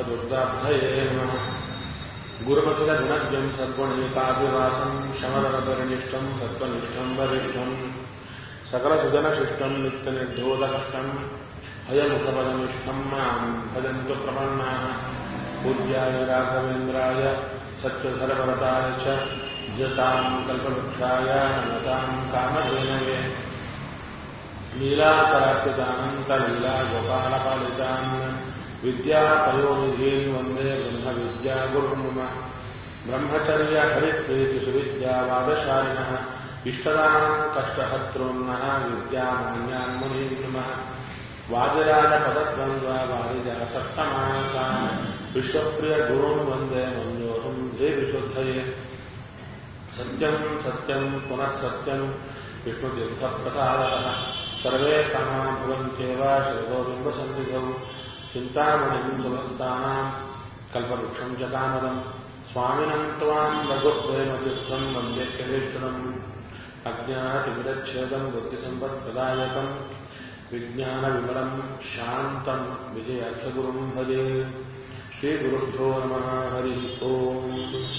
चतुर्दाब्धये नमः गुरुपशुरगुणज्ञम् सद्गुणैकाभिवासम् शमदनपरिनिष्ठम् सत्त्वनिष्ठम् वरिष्ठम् सकलसुजनशिष्टम् नित्यनिर्धोदकष्टम् हयमुखपदनिष्ठम् माम् भजन्तु प्रपन्नाः पूज्याय राघवेन्द्राय सत्यधरवरताय च जताम् कल्पवृक्षाय नमताम् कामधेनवे लीलाकराच्युतानन्तलीला गोपालपालितान् विद्यापयोनिधीन् वन्दे ब्रह्मविद्यागुरुन् मम ब्रह्मचर्य हरिप्रीतिसुविद्यावादशालिनः इष्टदाम् कष्टहर्तॄन्नः विद्यामान्यान् मुनीन् नमः वादिराजपदद्वन्द्व वारिजासप्तमानसान् विश्वप्रियगुरून् वन्दे मन्योऽहम् देविशुद्धये सत्यम् सत्यम् पुनः सत्यम् विष्णुतीर्थप्रसादतः सर्वे कामा भवन्त्येव श्रद्धो बिम्बसन्निधौ चिन्तामणिम् सुभक्तानाम् कल्पवृक्षम् च कामदम् स्वामिनम् त्वाम् रघुप्रेमतीर्थम् वन्दे क्षणेष्ठनम् अज्ञानतिमिरच्छेदम् बुद्धिसम्पत्प्रदायकम् विज्ञानविमलम् शान्तम् विजयाक्षगुरुम् भजे श्रीगुरुभ्यो नमः हरिः ओम्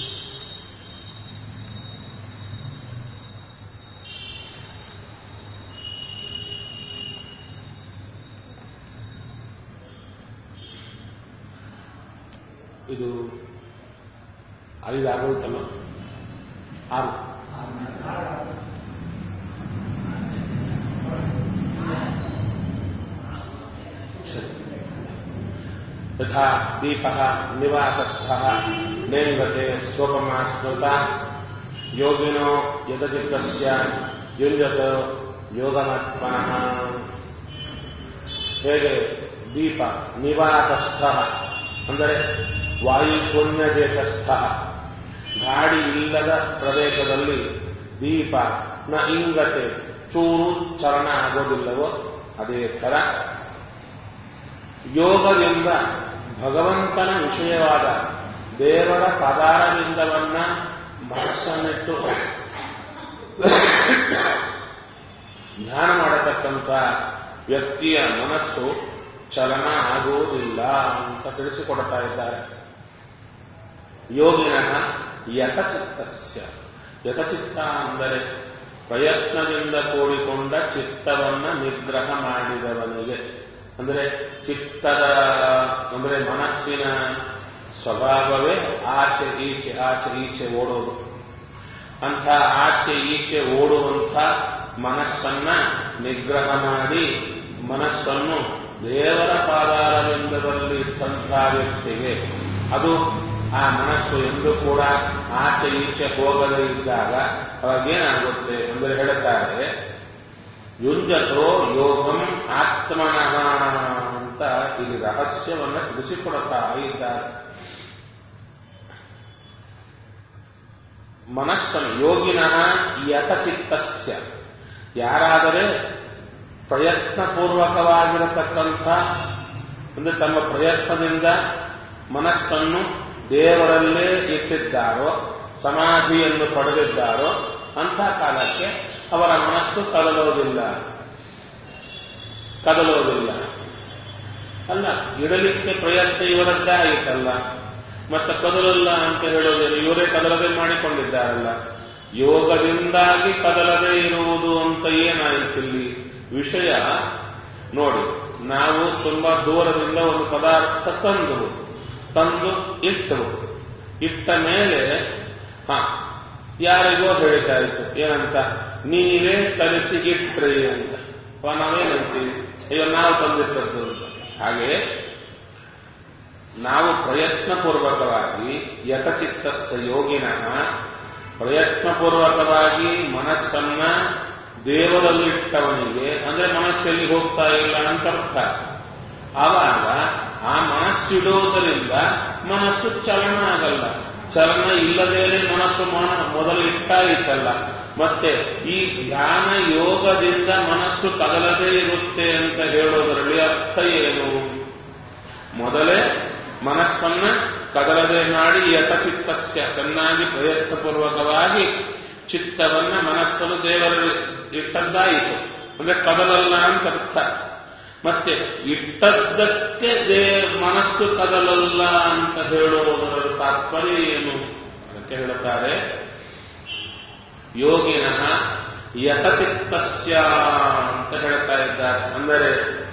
ಇದು ಐದು ಆಗೋಯ್ತಲ್ಲ ಆರು ಸರಿ ಯಥಾ ದೀಪಃ ನಿವಾತಸ್ಥಃ ನೇಂಗತೆ ಸೋಪಮಾ ಸ್ಮೃತ ಯೋಗಿನೋ ಯದಚಿತ್ತಸ್ಯ ಯುಂಜತ ಯೋಗಮಾತ್ಮನಃ ಹೇಗೆ ದೀಪ ನಿವಾತಸ್ಥ ಅಂದರೆ ವಾಯುಶೂನ್ಯ ದೇಶಸ್ಥ ಗಾಡಿ ಇಲ್ಲದ ಪ್ರದೇಶದಲ್ಲಿ ದೀಪ ನ ಇಂಗತೆ ಚೂರು ಚಲನ ಆಗೋದಿಲ್ಲವೋ ಅದೇ ಥರ ಯೋಗದಿಂದ ಭಗವಂತನ ವಿಷಯವಾದ ದೇವರ ಪದಾರವಿಂದವನ್ನ ಮನಸ್ಸನ್ನಿಟ್ಟು ಧ್ಯಾನ ಮಾಡತಕ್ಕಂಥ ವ್ಯಕ್ತಿಯ ಮನಸ್ಸು ಚಲನ ಆಗುವುದಿಲ್ಲ ಅಂತ ತಿಳಿಸಿಕೊಡ್ತಾ ಇದ್ದಾರೆ ಯೋಗಿನ ಯಥಚಿತ್ತಸ್ಯ ಯಥಚಿತ್ತ ಅಂದರೆ ಪ್ರಯತ್ನದಿಂದ ಕೂಡಿಕೊಂಡ ಚಿತ್ತವನ್ನ ನಿಗ್ರಹ ಮಾಡಿದವನಿಗೆ ಅಂದರೆ ಚಿತ್ತದ ಅಂದರೆ ಮನಸ್ಸಿನ ಸ್ವಭಾವವೇ ಆಚೆ ಈಚೆ ಆಚೆ ಈಚೆ ಓಡೋದು ಅಂಥ ಆಚೆ ಈಚೆ ಓಡುವಂಥ ಮನಸ್ಸನ್ನ ನಿಗ್ರಹ ಮಾಡಿ ಮನಸ್ಸನ್ನು ದೇವರ ಪಾದಾರವಿಂದದಲ್ಲಿ ಇಟ್ಟಂಥ ವ್ಯಕ್ತಿಗೆ ಅದು ಆ ಮನಸ್ಸು ಎಂದು ಕೂಡ ಆಚೆ ಈಚೆ ಹೋಗದೇ ಇದ್ದಾಗ ಅವಾಗೇನಾಗುತ್ತೆ ಅಂದರೆ ಹೇಳುತ್ತಾರೆ ಯುಂಜತೋ ಯೋಗಂ ಆತ್ಮನಃ ಅಂತ ಇಲ್ಲಿ ರಹಸ್ಯವನ್ನು ತಿಳಿಸಿಕೊಡುತ್ತಾ ಇದ್ದಾರೆ ಮನಸ್ಸನ್ನು ಯೋಗಿನಃ ಯಥಚಿತ್ತಸ್ಯ ಯಾರಾದರೆ ಪ್ರಯತ್ನಪೂರ್ವಕವಾಗಿರತಕ್ಕಂಥ ಅಂದರೆ ತಮ್ಮ ಪ್ರಯತ್ನದಿಂದ ಮನಸ್ಸನ್ನು ದೇವರಲ್ಲೇ ಇಟ್ಟಿದ್ದಾರೋ ಸಮಾಧಿಯನ್ನು ಪಡೆದಿದ್ದಾರೋ ಅಂಥ ಕಾಲಕ್ಕೆ ಅವರ ಮನಸ್ಸು ಕದಲೋದಿಲ್ಲ ಕದಲೋದಿಲ್ಲ ಅಲ್ಲ ಇಡಲಿಕ್ಕೆ ಪ್ರಯತ್ನ ಇವರದ್ದೇ ಆಯಿತಲ್ಲ ಮತ್ತೆ ಕದಲಲ್ಲ ಅಂತ ಹೇಳೋದೇನು ಇವರೇ ಕದಲದೆ ಮಾಡಿಕೊಂಡಿದ್ದಾರಲ್ಲ ಯೋಗದಿಂದಾಗಿ ಕದಲದೇ ಇರುವುದು ಅಂತ ಏನಾಯಿತಿಲ್ಲಿ ವಿಷಯ ನೋಡಿ ನಾವು ತುಂಬಾ ದೂರದಿಂದ ಒಂದು ಪದಾರ್ಥ ತಂದು ತಂದು ಇಟ್ಟರು ಇಟ್ಟ ಮೇಲೆ ಹ ಯಾರಿಗೋ ಹೇಳ್ತಾ ಇತ್ತು ಏನಂತ ನೀವೇ ಕಲಿಸಿ ಇಟ್ರಿ ಅಂತ ನಾವೇನಂತೀವಿ ಅಯ್ಯೋ ನಾವು ತಂದಿಟ್ಟದ್ದು ಅಂತ ಹಾಗೆ ನಾವು ಪ್ರಯತ್ನಪೂರ್ವಕವಾಗಿ ಯಥಚಿತ್ತಸ್ಸ ಯೋಗಿನಃ ಪ್ರಯತ್ನಪೂರ್ವಕವಾಗಿ ಮನಸ್ಸನ್ನ ದೇವರಲ್ಲಿಟ್ಟವನಿಗೆ ಅಂದ್ರೆ ಮನಸ್ಸಲ್ಲಿ ಹೋಗ್ತಾ ಇಲ್ಲ ಅಂತ ಅರ್ಥ ಆವಾಗ ಆ ಮನಸ್ಸಿಡುವುದರಿಂದ ಮನಸ್ಸು ಚಲನ ಆಗಲ್ಲ ಚಲನ ಇಲ್ಲದೇನೆ ಮನಸ್ಸು ಮೊದಲು ಇಟ್ಟಾಯಿತಲ್ಲ ಮತ್ತೆ ಈ ಧ್ಯಾನ ಯೋಗದಿಂದ ಮನಸ್ಸು ಕದಲದೇ ಇರುತ್ತೆ ಅಂತ ಹೇಳೋದರಲ್ಲಿ ಅರ್ಥ ಏನು ಮೊದಲೇ ಮನಸ್ಸನ್ನ ಕದಲದೆ ಮಾಡಿ ಯಥಚಿತ್ತಸ್ಯ ಚೆನ್ನಾಗಿ ಪ್ರಯತ್ನಪೂರ್ವಕವಾಗಿ ಚಿತ್ತವನ್ನ ಮನಸ್ಸನ್ನು ದೇವರಲ್ಲಿ ಇಟ್ಟದ್ದಾಯಿತು ಅಂದ್ರೆ ಕದಲಲ್ಲ ಅಂತ ಅರ್ಥ ಮತ್ತೆ ಇಟ್ಟದ್ದಕ್ಕೆ ದೇ ಮನಸ್ಸು ಕದಲಲ್ಲ ಅಂತ ಹೇಳುವುದರ ತಾತ್ಪರ್ಯ ಏನು ಅದಕ್ಕೆ ಹೇಳುತ್ತಾರೆ ಯೋಗಿನಃ ಯಥಚಿತ್ತಸ್ಯ ಅಂತ ಹೇಳ್ತಾ ಇದ್ದಾರೆ ಅಂದರೆ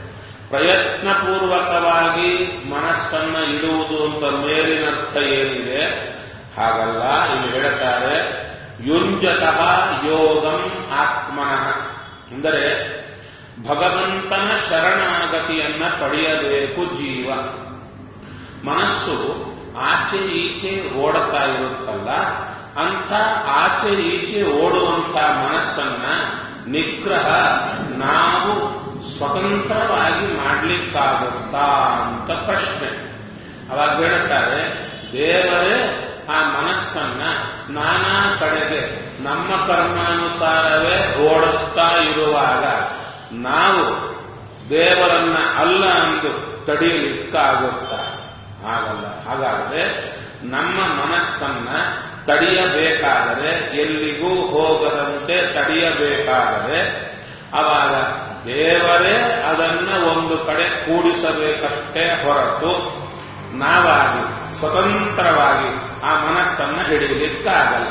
ಪ್ರಯತ್ನಪೂರ್ವಕವಾಗಿ ಮನಸ್ಸನ್ನ ಇಡುವುದು ಅಂತ ಮೇಲಿನರ್ಥ ಏನಿದೆ ಹಾಗಲ್ಲ ಇಲ್ಲಿ ಹೇಳುತ್ತಾರೆ ಯುಂಜತಃ ಯೋಗಂ ಆತ್ಮನಃ ಅಂದರೆ ಭಗವಂತನ ಶರಣಾಗತಿಯನ್ನ ಪಡೆಯಬೇಕು ಜೀವ ಮನಸ್ಸು ಆಚೆ ಈಚೆ ಓಡುತ್ತಾ ಇರುತ್ತಲ್ಲ ಅಂಥ ಆಚೆ ಈಚೆ ಓಡುವಂಥ ಮನಸ್ಸನ್ನ ನಿಗ್ರಹ ನಾವು ಸ್ವತಂತ್ರವಾಗಿ ಮಾಡ್ಲಿಕ್ಕಾಗುತ್ತಾ ಅಂತ ಪ್ರಶ್ನೆ ಅವಾಗ ಹೇಳುತ್ತಾರೆ ದೇವರೇ ಆ ಮನಸ್ಸನ್ನ ನಾನಾ ಕಡೆಗೆ ನಮ್ಮ ಕರ್ಮಾನುಸಾರವೇ ಓಡಿಸ್ತಾ ಇರುವಾಗ ನಾವು ದೇವರನ್ನ ಅಲ್ಲ ಅಂದು ತಡೆಯಲಿಕ್ಕಾಗುತ್ತಾ ಆಗಲ್ಲ ಹಾಗಾದರೆ ನಮ್ಮ ಮನಸ್ಸನ್ನ ತಡೆಯಬೇಕಾದರೆ ಎಲ್ಲಿಗೂ ಹೋಗದಂತೆ ತಡೆಯಬೇಕಾದರೆ ಅವಾಗ ದೇವರೇ ಅದನ್ನ ಒಂದು ಕಡೆ ಕೂಡಿಸಬೇಕಷ್ಟೇ ಹೊರತು ನಾವಾಗಿ ಸ್ವತಂತ್ರವಾಗಿ ಆ ಮನಸ್ಸನ್ನ ಹಿಡಿಯಲಿಕ್ಕಾಗಲ್ಲ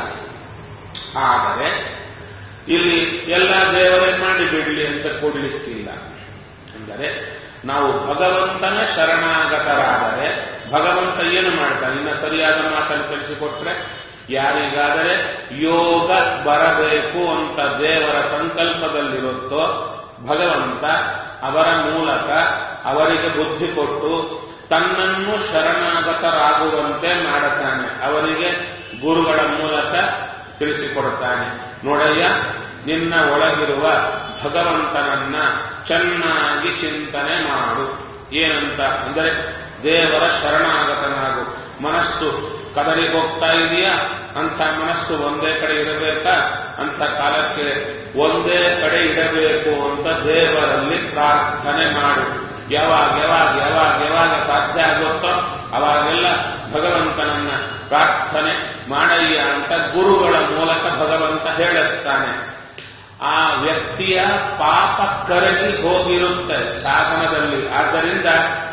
ಆದರೆ ಇಲ್ಲಿ ಎಲ್ಲ ದೇವರೇ ಮಾಡಿ ಬಿಡಲಿ ಅಂತ ಕೊಡ್ಲಿಕ್ಕಿಲ್ಲ ಅಂದರೆ ನಾವು ಭಗವಂತನ ಶರಣಾಗತರಾದರೆ ಭಗವಂತ ಏನು ಮಾಡ್ತಾನೆ ಇನ್ನು ಸರಿಯಾದ ಮಾತನ್ನು ಕಲಿಸಿಕೊಟ್ರೆ ಯಾರಿಗಾದರೆ ಯೋಗ ಬರಬೇಕು ಅಂತ ದೇವರ ಸಂಕಲ್ಪದಲ್ಲಿರುತ್ತೋ ಭಗವಂತ ಅವರ ಮೂಲಕ ಅವರಿಗೆ ಬುದ್ಧಿ ಕೊಟ್ಟು ತನ್ನನ್ನು ಶರಣಾಗತರಾಗುವಂತೆ ಮಾಡುತ್ತಾನೆ ಅವರಿಗೆ ಗುರುಗಳ ಮೂಲಕ ತಿಳಿಸಿಕೊಡುತ್ತಾನೆ ನೋಡಯ್ಯ ನಿನ್ನ ಒಳಗಿರುವ ಭಗವಂತನನ್ನ ಚೆನ್ನಾಗಿ ಚಿಂತನೆ ಮಾಡು ಏನಂತ ಅಂದರೆ ದೇವರ ಶರಣಾಗತನಾಗು ಮನಸ್ಸು ಕದಲಿ ಹೋಗ್ತಾ ಇದೆಯಾ ಅಂಥ ಮನಸ್ಸು ಒಂದೇ ಕಡೆ ಇರಬೇಕಾ ಅಂಥ ಕಾಲಕ್ಕೆ ಒಂದೇ ಕಡೆ ಇಡಬೇಕು ಅಂತ ದೇವರಲ್ಲಿ ಪ್ರಾರ್ಥನೆ ಮಾಡು ಯಾವಾಗ ಯಾವಾಗ ಯಾವಾಗ ಯಾವಾಗ ಸಾಧ್ಯ ಆಗುತ್ತೋ ಅವಾಗೆಲ್ಲ ಭಗವಂತನನ್ನ ಪ್ರಾರ್ಥನೆ ಮಾಡಯ್ಯ ಅಂತ ಗುರುಗಳ ಮೂಲಕ ಭಗವಂತ ಹೇಳಿಸ್ತಾನೆ ಆ ವ್ಯಕ್ತಿಯ ಪಾಪ ಕರಗಿ ಹೋಗಿರುತ್ತೆ ಸಾಧನದಲ್ಲಿ ಆದ್ದರಿಂದ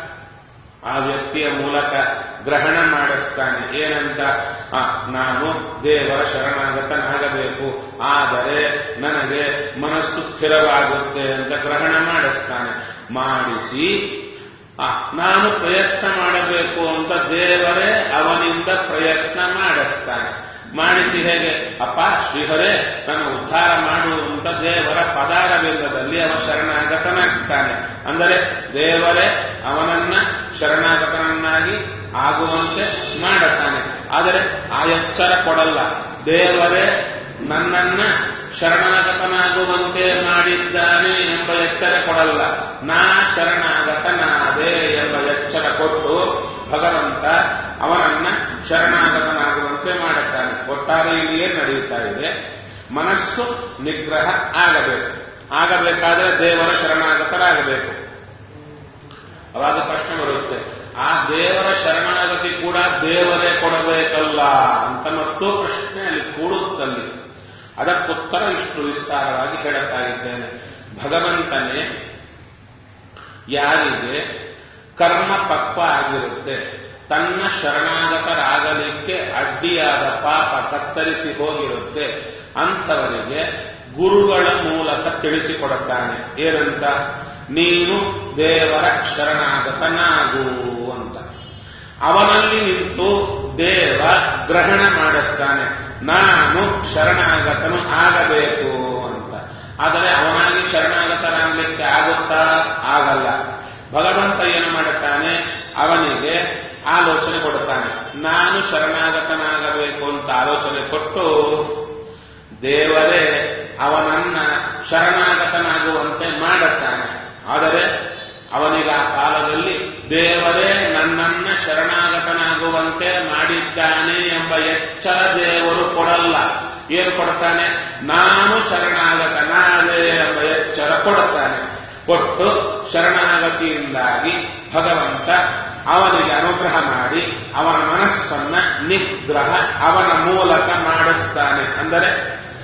ಆ ವ್ಯಕ್ತಿಯ ಮೂಲಕ ಗ್ರಹಣ ಮಾಡಿಸ್ತಾನೆ ಏನಂತ ಆ, ನಾನು ದೇವರ ಶರಣಾಗತನಾಗಬೇಕು ಆದರೆ ನನಗೆ ಮನಸ್ಸು ಸ್ಥಿರವಾಗುತ್ತೆ ಅಂತ ಗ್ರಹಣ ಮಾಡಿಸ್ತಾನೆ ಮಾಡಿಸಿ ಆ, ನಾನು ಪ್ರಯತ್ನ ಮಾಡಬೇಕು ಅಂತ ದೇವರೇ ಅವನಿಂದ ಪ್ರಯತ್ನ ಮಾಡಿಸ್ತಾನೆ ಮಾಡಿಸಿ ಹೇಗೆ ಅಪ್ಪ ಶ್ರೀಹರೇ ನನ್ನ ಉದ್ಧಾರ ಮಾಡು ಅಂತ ದೇವರ ಪದಾರವಿಲ್ಲದಲ್ಲಿ ಅವ ಶರಣಾಗತನಾಗ್ತಾನೆ ಅಂದರೆ ದೇವರೇ ಅವನನ್ನ ಶರಣಾಗತನನ್ನಾಗಿ ಆಗುವಂತೆ ಮಾಡುತ್ತಾನೆ ಆದರೆ ಆ ಎಚ್ಚರ ಕೊಡಲ್ಲ ದೇವರೇ ನನ್ನನ್ನ ಶರಣಾಗತನಾಗುವಂತೆ ಮಾಡಿದ್ದಾನೆ ಎಂಬ ಎಚ್ಚರ ಕೊಡಲ್ಲ ನಾ ಶರಣಾಗತನಾದೆ ಎಂಬ ಎಚ್ಚರ ಕೊಟ್ಟು ಭಗವಂತ ಅವನನ್ನ ಶರಣಾಗತನಾಗುವಂತೆ ಮಾಡುತ್ತಾನೆ ಒಟ್ಟಾರೆ ಇಲ್ಲಿ ಏನ್ ನಡೆಯುತ್ತಾ ಇದೆ ಮನಸ್ಸು ನಿಗ್ರಹ ಆಗಬೇಕು ಆಗಬೇಕಾದ್ರೆ ದೇವರ ಶರಣಾಗತರಾಗಬೇಕು ಅವಾಗ ಪ್ರಶ್ನೆ ಬರುತ್ತೆ ಆ ದೇವರ ಶರಣಾಗತಿ ಕೂಡ ದೇವರೇ ಕೊಡಬೇಕಲ್ಲ ಅಂತ ಮತ್ತು ಪ್ರಶ್ನೆ ಅಲ್ಲಿ ಕೂಡುತ್ತಲ್ಲಿ ಅದಕ್ಕುತ್ತರ ಇಷ್ಟು ವಿಸ್ತಾರವಾಗಿ ಹೇಳುತ್ತಾ ಇದ್ದೇನೆ ಭಗವಂತನೇ ಯಾರಿಗೆ ಕರ್ಮ ಪಕ್ವ ಆಗಿರುತ್ತೆ ತನ್ನ ಶರಣಾಗತರಾಗಲಿಕ್ಕೆ ಅಡ್ಡಿಯಾದ ಪಾಪ ಕತ್ತರಿಸಿ ಹೋಗಿರುತ್ತೆ ಅಂಥವರಿಗೆ ಗುರುಗಳ ಮೂಲಕ ತಿಳಿಸಿಕೊಡುತ್ತಾನೆ ಏನಂತ ನೀನು ದೇವರ ಶರಣಾಗತನಾಗು ಅಂತ ಅವನಲ್ಲಿ ನಿಂತು ದೇವ ಗ್ರಹಣ ಮಾಡಿಸ್ತಾನೆ ನಾನು ಶರಣಾಗತನು ಆಗಬೇಕು ಅಂತ ಆದರೆ ಅವನಾಗಿ ಶರಣಾಗತನಾಗಲಿಕ್ಕೆ ಆಗುತ್ತಾ ಆಗಲ್ಲ ಭಗವಂತ ಏನು ಮಾಡುತ್ತಾನೆ ಅವನಿಗೆ ಆಲೋಚನೆ ಕೊಡುತ್ತಾನೆ ನಾನು ಶರಣಾಗತನಾಗಬೇಕು ಅಂತ ಆಲೋಚನೆ ಕೊಟ್ಟು ದೇವರೇ ಅವನನ್ನ ಶರಣಾಗತನಾಗುವಂತೆ ಮಾಡುತ್ತಾನೆ ಆದರೆ ಅವನಿಗೆ ಆ ಕಾಲದಲ್ಲಿ ದೇವರೇ ನನ್ನನ್ನ ಶರಣಾಗತನಾಗುವಂತೆ ಮಾಡಿದ್ದಾನೆ ಎಂಬ ಎಚ್ಚರ ದೇವರು ಕೊಡಲ್ಲ ಏನು ಕೊಡ್ತಾನೆ ನಾನು ಶರಣಾಗತನಾದೆ ಎಂಬ ಎಚ್ಚರ ಕೊಡುತ್ತಾನೆ ಕೊಟ್ಟು ಶರಣಾಗತಿಯಿಂದಾಗಿ ಭಗವಂತ ಅವನಿಗೆ ಅನುಗ್ರಹ ಮಾಡಿ ಅವನ ಮನಸ್ಸನ್ನ ನಿಗ್ರಹ ಅವನ ಮೂಲಕ ಮಾಡಿಸ್ತಾನೆ ಅಂದರೆ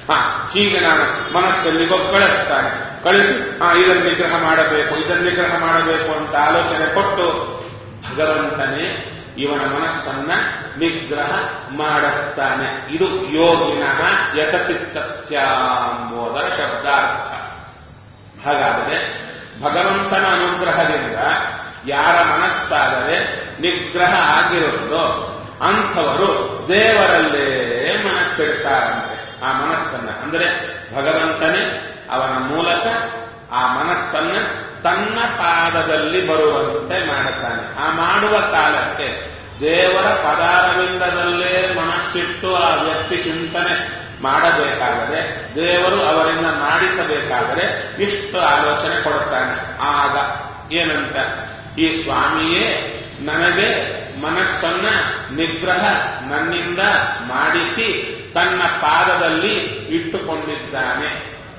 ಹಾ ಹೀಗೆ ನಾನು ಮನಸ್ಸಲ್ಲಿ ಕಳಿಸ್ತಾನೆ ಕಳಿಸಿ ಹಾ ಇದನ್ನು ನಿಗ್ರಹ ಮಾಡಬೇಕು ಇದನ್ನು ನಿಗ್ರಹ ಮಾಡಬೇಕು ಅಂತ ಆಲೋಚನೆ ಕೊಟ್ಟು ಭಗವಂತನೇ ಇವನ ಮನಸ್ಸನ್ನ ನಿಗ್ರಹ ಮಾಡಿಸ್ತಾನೆ ಇದು ಯೋಗಿನಃ ಯಥಚಿತ್ತಸ್ಯಾಂಬೋದರ ಶಬ್ದಾರ್ಥ ಹಾಗಾದರೆ ಭಗವಂತನ ಅನುಗ್ರಹದಿಂದ ಯಾರ ಮನಸ್ಸಾದರೆ ನಿಗ್ರಹ ಆಗಿರುತ್ತೋ ಅಂಥವರು ದೇವರಲ್ಲೇ ಮನಸ್ಸಿಡ್ತಾರಂತೆ ಆ ಮನಸ್ಸನ್ನ ಅಂದರೆ ಭಗವಂತನೇ ಅವನ ಮೂಲಕ ಆ ಮನಸ್ಸನ್ನ ತನ್ನ ಪಾದದಲ್ಲಿ ಬರುವಂತೆ ಮಾಡುತ್ತಾನೆ ಆ ಮಾಡುವ ಕಾಲಕ್ಕೆ ದೇವರ ಪದಾರವಿಂದದಲ್ಲೇ ಮನಸ್ಸಿಟ್ಟು ಆ ವ್ಯಕ್ತಿ ಚಿಂತನೆ ಮಾಡಬೇಕಾದರೆ ದೇವರು ಅವರಿಂದ ಮಾಡಿಸಬೇಕಾದರೆ ಇಷ್ಟು ಆಲೋಚನೆ ಕೊಡುತ್ತಾನೆ ಆಗ ಏನಂತ ಈ ಸ್ವಾಮಿಯೇ ನನಗೆ ಮನಸ್ಸನ್ನ ನಿಗ್ರಹ ನನ್ನಿಂದ ಮಾಡಿಸಿ ತನ್ನ ಪಾದದಲ್ಲಿ ಇಟ್ಟುಕೊಂಡಿದ್ದಾನೆ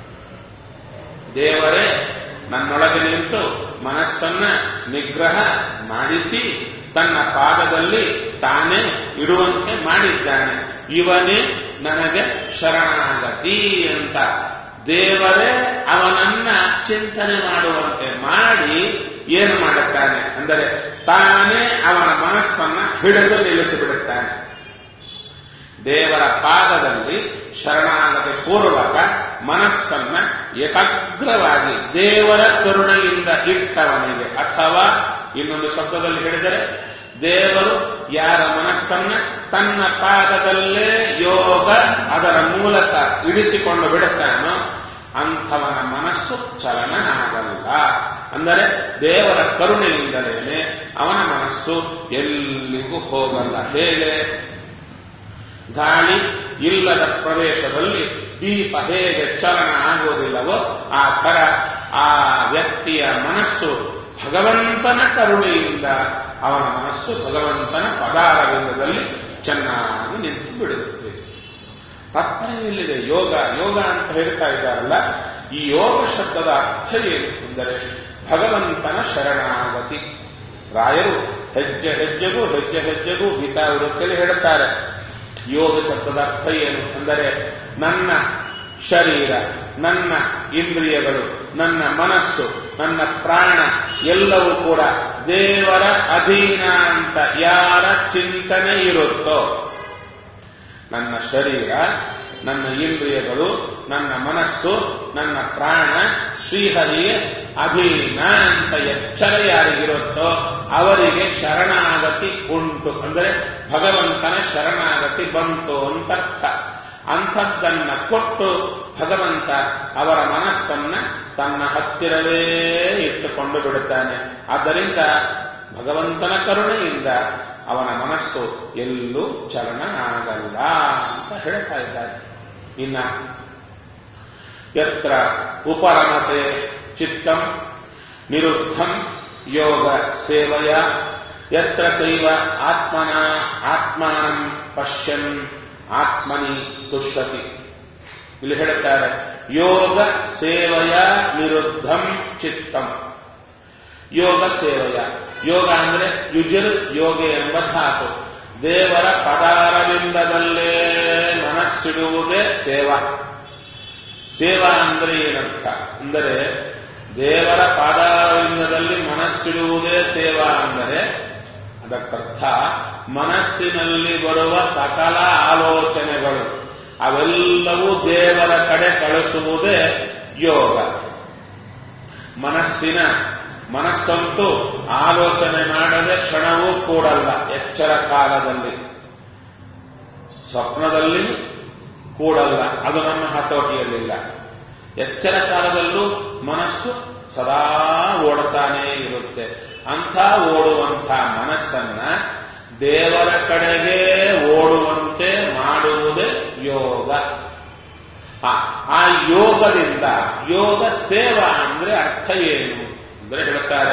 ದೇವರೇ ನನ್ನೊಳಗೆ ನಿಂತು ಮನಸ್ಸನ್ನ ನಿಗ್ರಹ ಮಾಡಿಸಿ ತನ್ನ ಪಾದದಲ್ಲಿ ತಾನೇ ಇಡುವಂತೆ ಮಾಡಿದ್ದಾನೆ ಇವನೇ ನನಗೆ ಶರಣಾಗತಿ ಅಂತ ದೇವರೇ ಅವನನ್ನ ಚಿಂತನೆ ಮಾಡುವಂತೆ ಮಾಡಿ ಏನು ಮಾಡುತ್ತಾನೆ ಅಂದರೆ ತಾನೇ ಅವನ ಮನಸ್ಸನ್ನ ಹಿಡಿದು ನಿಲ್ಲಿಸಿಬಿಡುತ್ತಾನೆ ದೇವರ ಪಾದದಲ್ಲಿ ಶರಣಾಗತಿ ಪೂರ್ವಕ ಮನಸ್ಸನ್ನ ಏಕಾಗ್ರವಾಗಿ ದೇವರ ಕರುಣೆಯಿಂದ ಇಟ್ಟವನಿಗೆ ಅಥವಾ ಇನ್ನೊಂದು ಶಬ್ದದಲ್ಲಿ ಹೇಳಿದರೆ ದೇವರು ಯಾರ ಮನಸ್ಸನ್ನ ತನ್ನ ಪಾದದಲ್ಲೇ ಯೋಗ ಅದರ ಮೂಲಕ ಇಡಿಸಿಕೊಂಡು ಬಿಡುತ್ತಾನೋ ಅಂಥವನ ಮನಸ್ಸು ಚಲನ ಆಗಲ್ಲ ಅಂದರೆ ದೇವರ ಕರುಣೆಯಿಂದಲೇ ಅವನ ಮನಸ್ಸು ಎಲ್ಲಿಗೂ ಹೋಗಲ್ಲ ಹೇಗೆ ಗಾಳಿ ಇಲ್ಲದ ಪ್ರದೇಶದಲ್ಲಿ ದೀಪ ಹೇಗೆ ಚಲನ ಆಗುವುದಿಲ್ಲವೋ ಆ ಥರ ಆ ವ್ಯಕ್ತಿಯ ಮನಸ್ಸು ಭಗವಂತನ ಕರುಣೆಯಿಂದ ಅವನ ಮನಸ್ಸು ಭಗವಂತನ ಪದಾರವಿಂದದಲ್ಲಿ ಚೆನ್ನಾಗಿ ನಿಂತು ಬಿಡುತ್ತೆ ತಾತ್ಪರ್ಯ ಇಲ್ಲಿದೆ ಯೋಗ ಯೋಗ ಅಂತ ಹೇಳ್ತಾ ಇದ್ದಾರಲ್ಲ ಈ ಯೋಗ ಶಬ್ದದ ಅರ್ಥ ಏನು ಎಂದರೆ ಭಗವಂತನ ಶರಣಾಗತಿ ರಾಯರು ಹೆಜ್ಜೆ ಹೆಜ್ಜೆಗೂ ಹೆಜ್ಜೆ ಹೆಜ್ಜೆಗೂ ಗೀತಾ ವೃತ್ತಿಯಲ್ಲಿ ಹೇಳುತ್ತಾರೆ ಯೋಗ ಶಬ್ದದ ಅರ್ಥ ಏನು ಅಂದರೆ ನನ್ನ ಶರೀರ ನನ್ನ ಇಂದ್ರಿಯಗಳು ನನ್ನ ಮನಸ್ಸು ನನ್ನ ಪ್ರಾಣ ಎಲ್ಲವೂ ಕೂಡ ದೇವರ ಅಧೀನ ಅಂತ ಯಾರ ಚಿಂತನೆ ಇರುತ್ತೋ ನನ್ನ ಶರೀರ ನನ್ನ ಇಂದ್ರಿಯಗಳು ನನ್ನ ಮನಸ್ಸು ನನ್ನ ಪ್ರಾಣ ಶ್ರೀಹರಿಯ ಅಧೀನ ಅಂತ ಎಚ್ಚರ ಯಾರಿಗಿರುತ್ತೋ ಅವರಿಗೆ ಶರಣಾಗತಿ ಉಂಟು ಅಂದರೆ ಭಗವಂತನ ಶರಣಾಗತಿ ಬಂತು ಅಂತರ್ಥ ಅಂಥದ್ದನ್ನ ಕೊಟ್ಟು ಭಗವಂತ ಅವರ ಮನಸ್ಸನ್ನ ತನ್ನ ಹತ್ತಿರವೇ ಇಟ್ಟುಕೊಂಡು ಬಿಡುತ್ತಾನೆ ಆದ್ದರಿಂದ ಭಗವಂತನ ಕರುಣೆಯಿಂದ ಅವನ ಮನಸ್ಸು ಎಲ್ಲೂ ಚಲನ ಆಗಲ್ಲ ಅಂತ ಹೇಳ್ತಾ ಇದ್ದಾರೆ ಇನ್ನ ಯತ್ರ ಉಪರಮತೆ ಚಿತ್ತಂ ನಿರುದ್ಧಂ ಯೋಗ ಸೇವೆಯ ಯತ್ರ ಚೈವ ಆತ್ಮನ ಆತ್ಮಾನಂ ಪಶ್ಯನ್ ಆತ್ಮನಿ ತುಷ್ಯತಿ ಇಲ್ಲಿ ಹೇಳುತ್ತಾರೆ ಯೋಗ ಸೇವೆಯ ನಿರುದ್ಧಂ ಚಿತ್ತಂ ಯೋಗ ಸೇವೆಯ ಯೋಗ ಅಂದ್ರೆ ಯುಜಿರ್ ಯೋಗ ಎಂಬ ಧಾತು ದೇವರ ಪದಾರವಿಂದದಲ್ಲೇ ಮನಸ್ಸಿಡುವುದೇ ಸೇವಾ ಸೇವಾ ಅಂದ್ರೆ ಏನರ್ಥ ಅಂದರೆ ದೇವರ ಪಾದಾರವಿಂದದಲ್ಲಿ ಮನಸ್ಸಿಡುವುದೇ ಸೇವಾ ಅಂದರೆ ಅದಕ್ಕರ್ಥ ಮನಸ್ಸಿನಲ್ಲಿ ಬರುವ ಸಕಲ ಆಲೋಚನೆಗಳು ಅವೆಲ್ಲವೂ ದೇವರ ಕಡೆ ಕಳಿಸುವುದೇ ಯೋಗ ಮನಸ್ಸಿನ ಮನಸ್ಸಂತೂ ಆಲೋಚನೆ ಮಾಡದೆ ಕ್ಷಣವೂ ಕೂಡಲ್ಲ ಎಚ್ಚರ ಕಾಲದಲ್ಲಿ ಸ್ವಪ್ನದಲ್ಲಿ ಕೂಡಲ್ಲ ಅದು ನಮ್ಮ ಹತೋಟಿಯಲ್ಲಿಲ್ಲ ಎಚ್ಚರ ಕಾಲದಲ್ಲೂ ಮನಸ್ಸು ಸದಾ ಓಡುತ್ತಾನೇ ಇರುತ್ತೆ ಅಂಥ ಓಡುವಂಥ ಮನಸ್ಸನ್ನ ದೇವರ ಕಡೆಗೆ ಓಡುವಂತೆ ಮಾಡುವುದೇ ಯೋಗ ಆ, ಆ ಯೋಗದಿಂದ ಯೋಗ ಸೇವಾ ಅಂದ್ರೆ ಅರ್ಥ ಏನು ಅಂದ್ರೆ ಹೇಳ್ತಾರೆ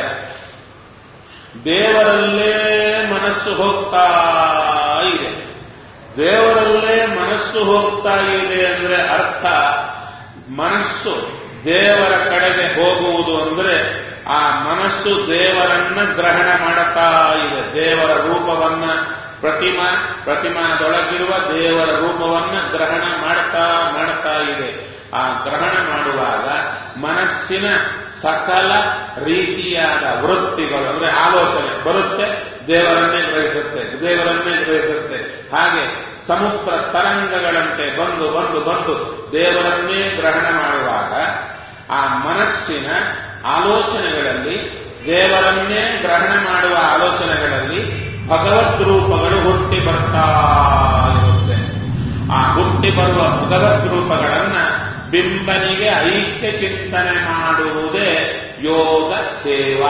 ದೇವರಲ್ಲೇ ಮನಸ್ಸು ಹೋಗ್ತಾ ಇದೆ ದೇವರಲ್ಲೇ ಮನಸ್ಸು ಹೋಗ್ತಾ ಇದೆ ಅಂದ್ರೆ ಅರ್ಥ ಮನಸ್ಸು ದೇವರ ಕಡೆಗೆ ಹೋಗುವುದು ಅಂದ್ರೆ ಆ ಮನಸ್ಸು ದೇವರನ್ನ ಗ್ರಹಣ ಮಾಡುತ್ತಾ ಇದೆ ದೇವರ ರೂಪವನ್ನ ಪ್ರತಿಮಾ ಪ್ರತಿಮಾನದೊಳಗಿರುವ ದೇವರ ರೂಪವನ್ನ ಗ್ರಹಣ ಮಾಡ್ತಾ ಮಾಡ್ತಾ ಇದೆ ಆ ಗ್ರಹಣ ಮಾಡುವಾಗ ಮನಸ್ಸಿನ ಸಕಲ ರೀತಿಯಾದ ವೃತ್ತಿಗಳು ಅಂದ್ರೆ ಆಲೋಚನೆ ಬರುತ್ತೆ ದೇವರನ್ನೇ ಗ್ರಹಿಸುತ್ತೆ ದೇವರನ್ನೇ ಗ್ರಹಿಸುತ್ತೆ ಹಾಗೆ ಸಮುದ್ರ ತರಂಗಗಳಂತೆ ಬಂದು ಬಂದು ಬಂದು ದೇವರನ್ನೇ ಗ್ರಹಣ ಮಾಡುವಾಗ ಆ ಮನಸ್ಸಿನ ಆಲೋಚನೆಗಳಲ್ಲಿ ದೇವರನ್ನೇ ಗ್ರಹಣ ಮಾಡುವ ಆಲೋಚನೆಗಳಲ್ಲಿ ಭಗವದ್ ರೂಪಗಳು ಹುಟ್ಟಿ ಬರ್ತಾ ಇರುತ್ತೆ ಆ ಹುಟ್ಟಿ ಬರುವ ಭಗವದ್ ರೂಪಗಳನ್ನ ಬಿಂಬನಿಗೆ ಐಕ್ಯ ಚಿಂತನೆ ಮಾಡುವುದೇ ಯೋಗ ಸೇವಾ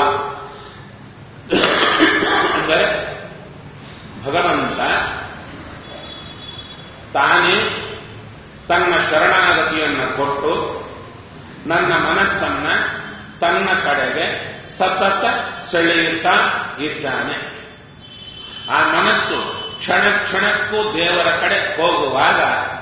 ಅಂದರೆ ಭಗವಂತ ತಾನೇ ತನ್ನ ಶರಣಾಗತಿಯನ್ನು ಕೊಟ್ಟು ನನ್ನ ಮನಸ್ಸನ್ನ ತನ್ನ ಕಡೆಗೆ ಸತತ ಸೆಳೆಯುತ್ತಾ ಇದ್ದಾನೆ ಆ ಮನಸ್ಸು ಕ್ಷಣ ಕ್ಷಣಕ್ಕೂ ದೇವರ ಕಡೆ ಹೋಗುವಾಗ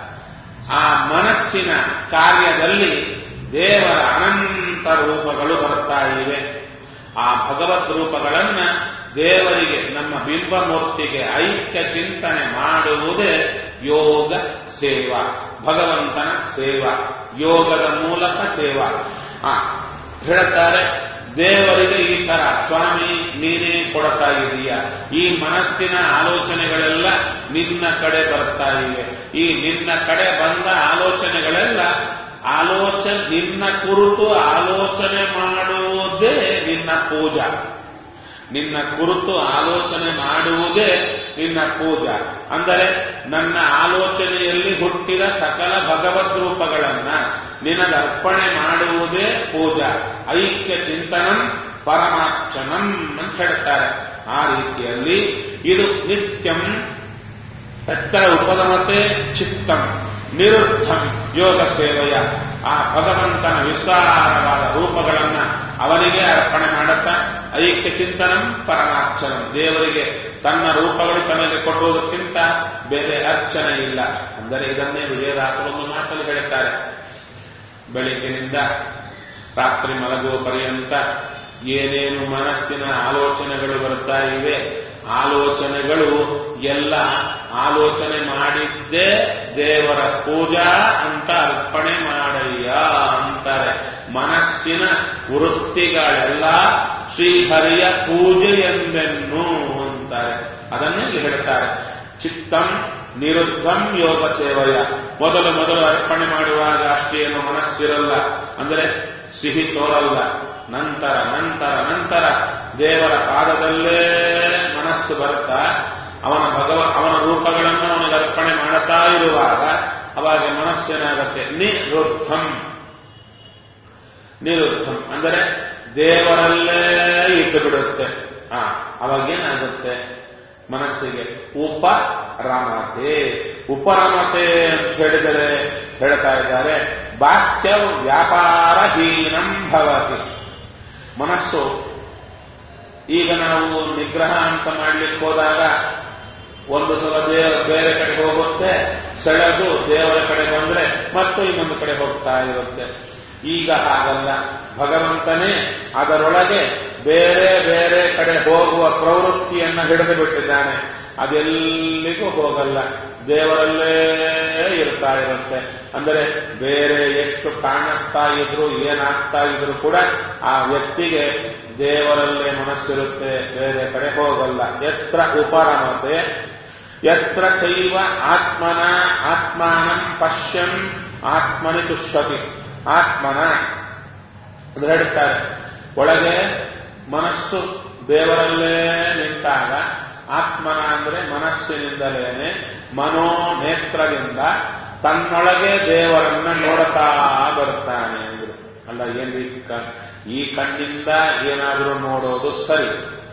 ಆ ಮನಸ್ಸಿನ ಕಾರ್ಯದಲ್ಲಿ ದೇವರ ಅನಂತ ರೂಪಗಳು ಬರ್ತಾ ಇವೆ ಆ ಭಗವದ್ ರೂಪಗಳನ್ನ ದೇವರಿಗೆ ನಮ್ಮ ಬಿಂಬಮೂರ್ತಿಗೆ ಐಕ್ಯ ಚಿಂತನೆ ಮಾಡುವುದೇ ಯೋಗ ಸೇವಾ ಭಗವಂತನ ಸೇವಾ ಯೋಗದ ಮೂಲಕ ಸೇವಾ ಆ ಹೇಳ್ತಾರೆ ದೇವರಿಗೆ ಈ ತರ ಸ್ವಾಮಿ ನೀನೇ ಕೊಡ್ತಾ ಇದೀಯ ಈ ಮನಸ್ಸಿನ ಆಲೋಚನೆಗಳೆಲ್ಲ ನಿನ್ನ ಕಡೆ ಬರ್ತಾ ಇವೆ ಈ ನಿನ್ನ ಕಡೆ ಬಂದ ಆಲೋಚನೆಗಳೆಲ್ಲ ಆಲೋಚನೆ ನಿನ್ನ ಕುರಿತು ಆಲೋಚನೆ ಮಾಡುವುದೇ ನಿನ್ನ ಪೂಜಾ ನಿನ್ನ ಕುರಿತು ಆಲೋಚನೆ ಮಾಡುವುದೇ ನಿನ್ನ ಪೂಜಾ ಅಂದರೆ ನನ್ನ ಆಲೋಚನೆಯಲ್ಲಿ ಹುಟ್ಟಿದ ಸಕಲ ಭಗವದ್ ರೂಪಗಳನ್ನ ನಿನಗರ್ಪಣೆ ಮಾಡುವುದೇ ಪೂಜಾ ಐಕ್ಯ ಚಿಂತನಂ ಪರಮಾರ್ಚನಂ ಅಂತ ಹೇಳ್ತಾರೆ ಆ ರೀತಿಯಲ್ಲಿ ಇದು ನಿತ್ಯಂ ಎತ್ತರ ಉಪಗಮತೆ ಚಿತ್ತಂ ನಿರುದ್ಧಂ ಯೋಗ ಸೇವೆಯ ಆ ಭಗವಂತನ ವಿಸ್ತಾರವಾದ ರೂಪಗಳನ್ನ ಅವನಿಗೆ ಅರ್ಪಣೆ ಮಾಡುತ್ತಾ ಐಕ್ಯ ಚಿಂತನಂ ಪರಮಾರ್ಚನಂ ದೇವರಿಗೆ ತನ್ನ ರೂಪಗಳು ತನಗೆ ಕೊಡುವುದಕ್ಕಿಂತ ಬೇರೆ ಅರ್ಚನೆ ಇಲ್ಲ ಅಂದರೆ ಇದನ್ನೇ ವಿಜಯದಾಸರು ಒಂದು ಮಾತಲ್ಲಿ ಹೇಳುತ್ತಾರೆ ಬೆಳಿಗ್ಗಿನಿಂದ ರಾತ್ರಿ ಮಲಗುವ ಪರ್ಯಂತ ಏನೇನು ಮನಸ್ಸಿನ ಆಲೋಚನೆಗಳು ಬರ್ತಾ ಇವೆ ಆಲೋಚನೆಗಳು ಎಲ್ಲ ಆಲೋಚನೆ ಮಾಡಿದ್ದೇ ದೇವರ ಪೂಜಾ ಅಂತ ಅರ್ಪಣೆ ಮಾಡಯ್ಯ ಅಂತಾರೆ ಮನಸ್ಸಿನ ವೃತ್ತಿಗಳೆಲ್ಲ ಶ್ರೀಹರಿಯ ಪೂಜೆ ಎಂದೆನ್ನು ಅಂತಾರೆ ಅದನ್ನೇ ಇಲ್ಲಿ ಹೇಳ್ತಾರೆ ಚಿತ್ತಂ ನಿರುದ್ಧಂ ಯೋಗ ಸೇವೆಯ ಮೊದಲು ಮೊದಲು ಅರ್ಪಣೆ ಮಾಡುವಾಗ ಅಷ್ಟೇನು ಮನಸ್ಸಿರಲ್ಲ ಅಂದರೆ ಸಿಹಿ ತೋರಲ್ಲ ನಂತರ ನಂತರ ನಂತರ ದೇವರ ಪಾದದಲ್ಲೇ ಮನಸ್ಸು ಬರ್ತಾ ಅವನ ಭಗವ ಅವನ ರೂಪಗಳನ್ನು ಅವನಿಗೆ ಅರ್ಪಣೆ ಮಾಡುತ್ತಾ ಇರುವಾಗ ಅವಾಗ ಮನಸ್ಸೇನಾಗತ್ತೆ ನಿರುದ್ಧಂ ನಿರುದ್ಧಂ ಅಂದರೆ ದೇವರಲ್ಲೇ ಇಟ್ಟು ಬಿಡುತ್ತೆ ಆ ಅವಾಗೇನಾಗುತ್ತೆ ಮನಸ್ಸಿಗೆ ಉಪರಮತೆ ಉಪರಮತೆ ಅಂತ ಹೇಳಿದರೆ ಹೇಳ್ತಾ ಇದ್ದಾರೆ ಬಾಹ್ಯ ವ್ಯಾಪಾರಹೀನಂ ಭವತಿ ಮನಸ್ಸು ಈಗ ನಾವು ನಿಗ್ರಹ ಅಂತ ಮಾಡ್ಲಿಕ್ಕೆ ಹೋದಾಗ ಒಂದು ಸಲ ದೇವ ಬೇರೆ ಕಡೆ ಹೋಗುತ್ತೆ ಸೆಳೆದು ದೇವರ ಕಡೆ ಬಂದ್ರೆ ಮತ್ತು ಇನ್ನೊಂದು ಕಡೆ ಹೋಗ್ತಾ ಇರುತ್ತೆ ಈಗ ಹಾಗಲ್ಲ ಭಗವಂತನೇ ಅದರೊಳಗೆ ಬೇರೆ ಬೇರೆ ಕಡೆ ಹೋಗುವ ಪ್ರವೃತ್ತಿಯನ್ನ ಹಿಡಿದು ಬಿಟ್ಟಿದ್ದಾನೆ ಅದೆಲ್ಲಿಗೂ ಹೋಗಲ್ಲ ದೇವರಲ್ಲೇ ಇರ್ತಾ ಇರುತ್ತೆ ಅಂದರೆ ಬೇರೆ ಎಷ್ಟು ಕಾಣಿಸ್ತಾ ಇದ್ರು ಏನಾಗ್ತಾ ಇದ್ರು ಕೂಡ ಆ ವ್ಯಕ್ತಿಗೆ ದೇವರಲ್ಲೇ ಮನಸ್ಸಿರುತ್ತೆ ಬೇರೆ ಕಡೆ ಹೋಗಲ್ಲ ಎತ್ರ ಉಪರಮತೆ ಎತ್ರ ಚೈವ ಆತ್ಮನ ಆತ್ಮಾನಂ ಪಶ್ಯನ್ ಆತ್ಮನಿ ತುಷ್ಯತಿ ಆತ್ಮನ ಅಂದ್ರೆ ಹೇಳ್ತಾರೆ ಒಳಗೆ ಮನಸ್ಸು ದೇವರಲ್ಲೇ ನಿಂತಾಗ ಆತ್ಮನ ಅಂದ್ರೆ ಮನಸ್ಸಿನಿಂದಲೇನೆ ಮನೋನೇತ್ರದಿಂದ ತನ್ನೊಳಗೆ ದೇವರನ್ನ ನೋಡುತ್ತಾ ಬರ್ತಾನೆ ಅಂದ್ರು ಅಲ್ಲ ಏನ್ರಿ ಕ- ಈ ಕಣ್ಣಿಂದ ಏನಾದರೂ ನೋಡೋದು ಸರಿ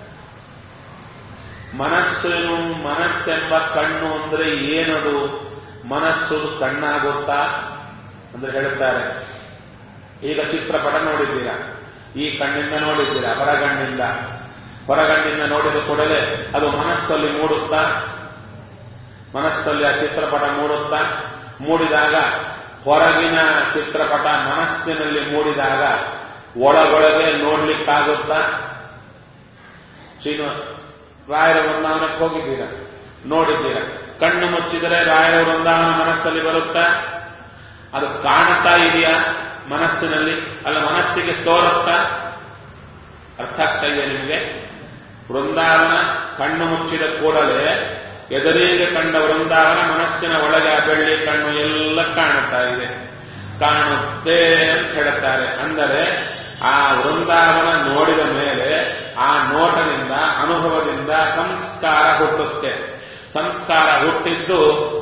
ಮನಸ್ಸೇನು ಮನಸ್ಸೆಂಬ ಕಣ್ಣು ಅಂದ್ರೆ ಏನದು ಮನಸ್ಸು ಕಣ್ಣಾಗುತ್ತಾ ಅಂದ್ರೆ ಹೇಳುತ್ತಾರೆ ಈಗ ಚಿತ್ರಪಟ ನೋಡಿದ್ದೀರಾ ಈ ಕಣ್ಣಿಂದ ನೋಡಿದ್ದೀರಾ ಹೊರಗಣ್ಣಿಂದ ಹೊರಗಣ್ಣಿಂದ ನೋಡಿದ ಕೂಡಲೇ ಅದು ಮನಸ್ಸಲ್ಲಿ ಮೂಡುತ್ತಾ ಮನಸ್ಸಲ್ಲಿ ಆ ಚಿತ್ರಪಟ ಮೂಡುತ್ತಾ ಮೂಡಿದಾಗ ಹೊರಗಿನ ಚಿತ್ರಪಟ ಮನಸ್ಸಿನಲ್ಲಿ ಮೂಡಿದಾಗ ಒಳಗೊಳಗೆ ನೋಡ್ಲಿಕ್ಕಾಗುತ್ತಾ ಶ್ರೀನು ರಾಯರ ವೃಂದಾವನಕ್ಕೆ ಹೋಗಿದ್ದೀರಾ ನೋಡಿದ್ದೀರ ಕಣ್ಣು ಮುಚ್ಚಿದರೆ ರಾಯರ ವೃಂದಾವನ ಮನಸ್ಸಲ್ಲಿ ಬರುತ್ತಾ ಅದು ಕಾಣುತ್ತಾ ಇದೆಯಾ ಮನಸ್ಸಿನಲ್ಲಿ ಅಲ್ಲ ಮನಸ್ಸಿಗೆ ತೋರುತ್ತಾ ಅರ್ಥ ಆಗ್ತಾ ಇದೆಯಾ ನಿಮಗೆ ವೃಂದಾವನ ಕಣ್ಣು ಮುಚ್ಚಿದ ಕೂಡಲೇ ಎದುರಿಗೆ ಕಂಡ ವೃಂದಾವನ ಮನಸ್ಸಿನ ಒಳಗೆ ಆ ಬೆಳ್ಳಿ ಕಣ್ಣು ಎಲ್ಲ ಕಾಣುತ್ತಾ ಇದೆ ಕಾಣುತ್ತೆ ಅಂತ ಹೇಳುತ್ತಾರೆ ಅಂದರೆ ಆ ವೃಂದಾವನ ನೋಡಿದ ಮೇಲೆ ಆ ನೋಟದಿಂದ ಅನುಭವದಿಂದ ಸಂಸ್ಕಾರ ಹುಟ್ಟುತ್ತೆ ಸಂಸ್ಕಾರ ಹುಟ್ಟಿದ್ದು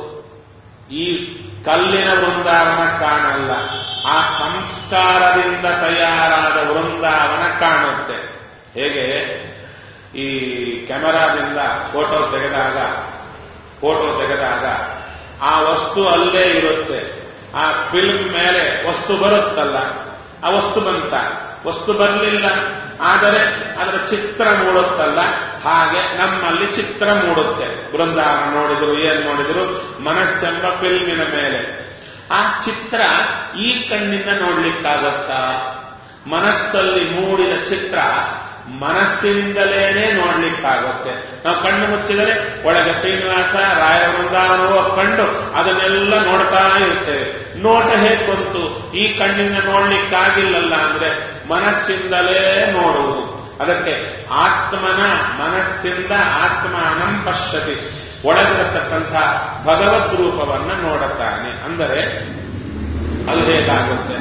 ಈ ಕಲ್ಲಿನ ವೃಂದಾವನ ಕಾಣಲ್ಲ ಆ ಸಂಸ್ಕಾರದಿಂದ ತಯಾರಾದ ವೃಂದಾವನ ಕಾಣುತ್ತೆ ಹೇಗೆ ಈ ಕ್ಯಾಮೆರಾದಿಂದ ಫೋಟೋ ತೆಗೆದಾಗ ಫೋಟೋ ತೆಗೆದಾಗ ಆ ವಸ್ತು ಅಲ್ಲೇ ಇರುತ್ತೆ ಆ ಫಿಲ್ಮ್ ಮೇಲೆ ವಸ್ತು ಬರುತ್ತಲ್ಲ ಆ ವಸ್ತು ಬಂತ ವಸ್ತು ಬರಲಿಲ್ಲ ಆದರೆ ಅದರ ಚಿತ್ರ ಮೂಡುತ್ತಲ್ಲ ಹಾಗೆ ನಮ್ಮಲ್ಲಿ ಚಿತ್ರ ಮೂಡುತ್ತೆ ಬೃಂದಾವನ ನೋಡಿದ್ರು ಏನ್ ನೋಡಿದ್ರು ಮನಸ್ಸೆಂಬ ಫಿಲ್ಮಿನ ಮೇಲೆ ಆ ಚಿತ್ರ ಈ ಕಣ್ಣಿಂದ ನೋಡ್ಲಿಕ್ಕಾಗತ್ತಾ ಮನಸ್ಸಲ್ಲಿ ಮೂಡಿದ ಚಿತ್ರ ಮನಸ್ಸಿನಿಂದಲೇನೆ ನೋಡ್ಲಿಕ್ಕಾಗುತ್ತೆ ನಾವು ಕಣ್ಣು ಮುಚ್ಚಿದರೆ ಒಳಗೆ ಶ್ರೀನಿವಾಸ ರಾಯ ವೃಂದಾವನವೋ ಕಂಡು ಅದನ್ನೆಲ್ಲ ನೋಡ್ತಾ ಇರ್ತೇವೆ ನೋಟ ಹೇಗೆ ಬಂತು ಈ ಕಣ್ಣಿಂದ ನೋಡ್ಲಿಕ್ಕಾಗಿಲ್ಲಲ್ಲ ಅಂದ್ರೆ ಮನಸ್ಸಿಂದಲೇ ನೋಡುವುದು ಅದಕ್ಕೆ ಆತ್ಮನ ಮನಸ್ಸಿಂದ ಆತ್ಮಾನಂ ಪಶ್ಯತಿ ಒಳಗಿರತಕ್ಕಂಥ ಭಗವದ್ ರೂಪವನ್ನ ನೋಡುತ್ತಾನೆ ಅಂದರೆ ಅದು ಹೇಗಾಗುತ್ತೆ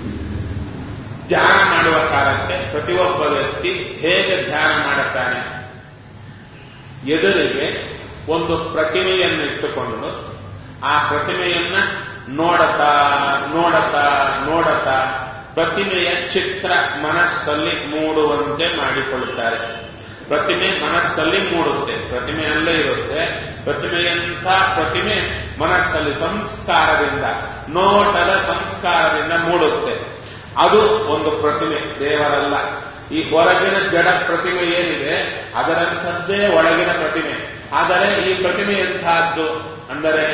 ಧ್ಯಾನ ಮಾಡುವ ಕಾಲಕ್ಕೆ ಪ್ರತಿಯೊಬ್ಬ ವ್ಯಕ್ತಿ ಹೇಗೆ ಧ್ಯಾನ ಮಾಡುತ್ತಾನೆ ಎದುರಿಗೆ ಒಂದು ಪ್ರತಿಮೆಯನ್ನು ಇಟ್ಟುಕೊಂಡು ಆ ಪ್ರತಿಮೆಯನ್ನ ನೋಡತಾ ನೋಡತಾ ನೋಡತಾ ಪ್ರತಿಮೆಯ ಚಿತ್ರ ಮನಸ್ಸಲ್ಲಿ ಮೂಡುವಂತೆ ಮಾಡಿಕೊಳ್ಳುತ್ತಾರೆ ಪ್ರತಿಮೆ ಮನಸ್ಸಲ್ಲಿ ಮೂಡುತ್ತೆ ಪ್ರತಿಮೆ ಅಲ್ಲೇ ಇರುತ್ತೆ ಪ್ರತಿಮೆಯಂಥ ಪ್ರತಿಮೆ ಮನಸ್ಸಲ್ಲಿ ಸಂಸ್ಕಾರದಿಂದ ನೋಟದ ಸಂಸ್ಕಾರದಿಂದ ಮೂಡುತ್ತೆ ಅದು ಒಂದು ಪ್ರತಿಮೆ ದೇವರಲ್ಲ ಈ ಹೊರಗಿನ ಜಡ ಪ್ರತಿಮೆ ಏನಿದೆ ಅದರಂಥದ್ದೇ ಒಳಗಿನ ಪ್ರತಿಮೆ ಆದರೆ ಈ ಪ್ರತಿಮೆ ಎಂತಹದ್ದು ಅಂದರೆ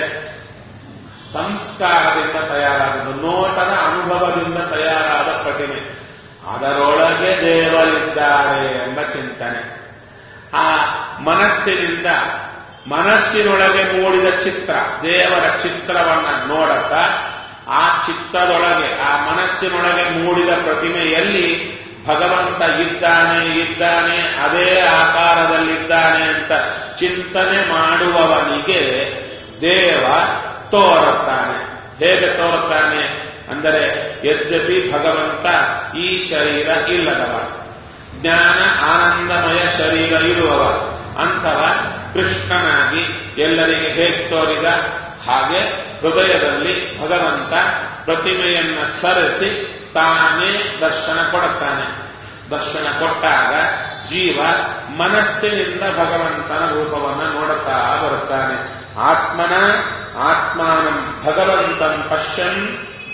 ಸಂಸ್ಕಾರದಿಂದ ತಯಾರಾದದ್ದು ನೋಟದ ಅನುಭವದಿಂದ ತಯಾರಾದ ಪ್ರತಿಮೆ ಅದರೊಳಗೆ ದೇವರಿದ್ದಾರೆ ಎಂಬ ಚಿಂತನೆ ಆ ಮನಸ್ಸಿನಿಂದ ಮನಸ್ಸಿನೊಳಗೆ ಮೂಡಿದ ಚಿತ್ರ ದೇವರ ಚಿತ್ರವನ್ನ ನೋಡಕ ಆ ಚಿತ್ತದೊಳಗೆ ಆ ಮನಸ್ಸಿನೊಳಗೆ ಮೂಡಿದ ಪ್ರತಿಮೆಯಲ್ಲಿ ಭಗವಂತ ಇದ್ದಾನೆ ಇದ್ದಾನೆ ಅದೇ ಆಕಾರದಲ್ಲಿದ್ದಾನೆ ಅಂತ ಚಿಂತನೆ ಮಾಡುವವನಿಗೆ ದೇವ ತೋರುತ್ತಾನೆ ಹೇಗೆ ತೋರುತ್ತಾನೆ ಅಂದರೆ ಯದ್ಯಪಿ ಭಗವಂತ ಈ ಶರೀರ ಇಲ್ಲದವ ಜ್ಞಾನ ಆನಂದಮಯ ಶರೀರ ಇರುವವ ಅಂಥವ ಕೃಷ್ಣನಾಗಿ ಎಲ್ಲರಿಗೆ ಹೇಗೆ ತೋರಿದ ಹಾಗೆ ಹೃದಯದಲ್ಲಿ ಭಗವಂತ ಪ್ರತಿಮೆಯನ್ನ ಸರಿಸಿ ತಾನೇ ದರ್ಶನ ಕೊಡುತ್ತಾನೆ ದರ್ಶನ ಕೊಟ್ಟಾಗ ಜೀವ ಮನಸ್ಸಿನಿಂದ ಭಗವಂತನ ರೂಪವನ್ನು ನೋಡುತ್ತಾ ಬರುತ್ತಾನೆ ಆತ್ಮನ ಆತ್ಮಾನಂ ಭಗವಂತನ್ ಪಶ್ಯನ್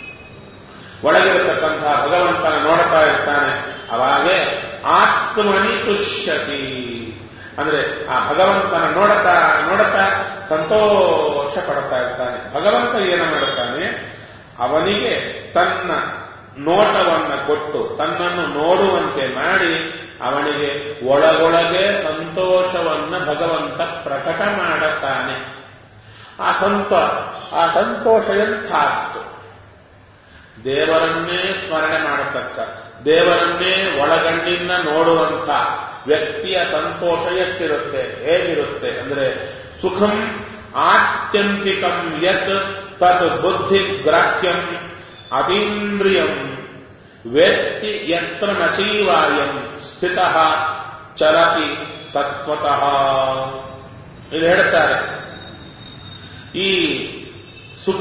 ಒಳಗಿರತಕ್ಕಂತಹ ಭಗವಂತನ ನೋಡ್ತಾ ಇರ್ತಾನೆ ಅವಾಗೆ ಆತ್ಮನಿ ತುಷ್ಯತಿ ಅಂದ್ರೆ ಆ ಭಗವಂತನ ನೋಡುತ್ತಾ ನೋಡುತ್ತಾ ಸಂತೋಷ ಪಡ್ತಾ ಇರ್ತಾನೆ ಭಗವಂತ ಏನು ಮಾಡುತ್ತಾನೆ ಅವನಿಗೆ ತನ್ನ ನೋಟವನ್ನ ಕೊಟ್ಟು ತನ್ನನ್ನು ನೋಡುವಂತೆ ಮಾಡಿ ಅವನಿಗೆ ಒಳಗೊಳಗೆ ಸಂತೋಷವನ್ನ ಭಗವಂತ ಪ್ರಕಟ ಮಾಡುತ್ತಾನೆ ಆ ಸಂತ ಆ ಸಂತೋಷ ಎಂಥಾತ್ತು ದೇವರನ್ನೇ ಸ್ಮರಣೆ ಮಾಡತಕ್ಕ ದೇವರನ್ನೇ ಒಳಗಣ್ಣಿಂದ ನೋಡುವಂಥ ವ್ಯಕ್ತಿಯ ಸಂತೋಷ ಎಷ್ಟಿರುತ್ತೆ ಹೇಗಿರುತ್ತೆ ಅಂದ್ರೆ ಸುಖಂ ಆತ್ಯಂತಿಕಂ ಯತ್ ತತ್ ಬುದ್ಧಿ ಗ್ರಾಹ್ಯಂ ಅತೀಂದ್ರಿಯಂ ವ್ಯಕ್ತಿ ಯತ್ರ ನಚೀವಾಯಂ ಸ್ಥಿತ ಚಲತಿ ತತ್ವತಃ ಇದು ಹೇಳ್ತಾರೆ ಈ ಸುಖ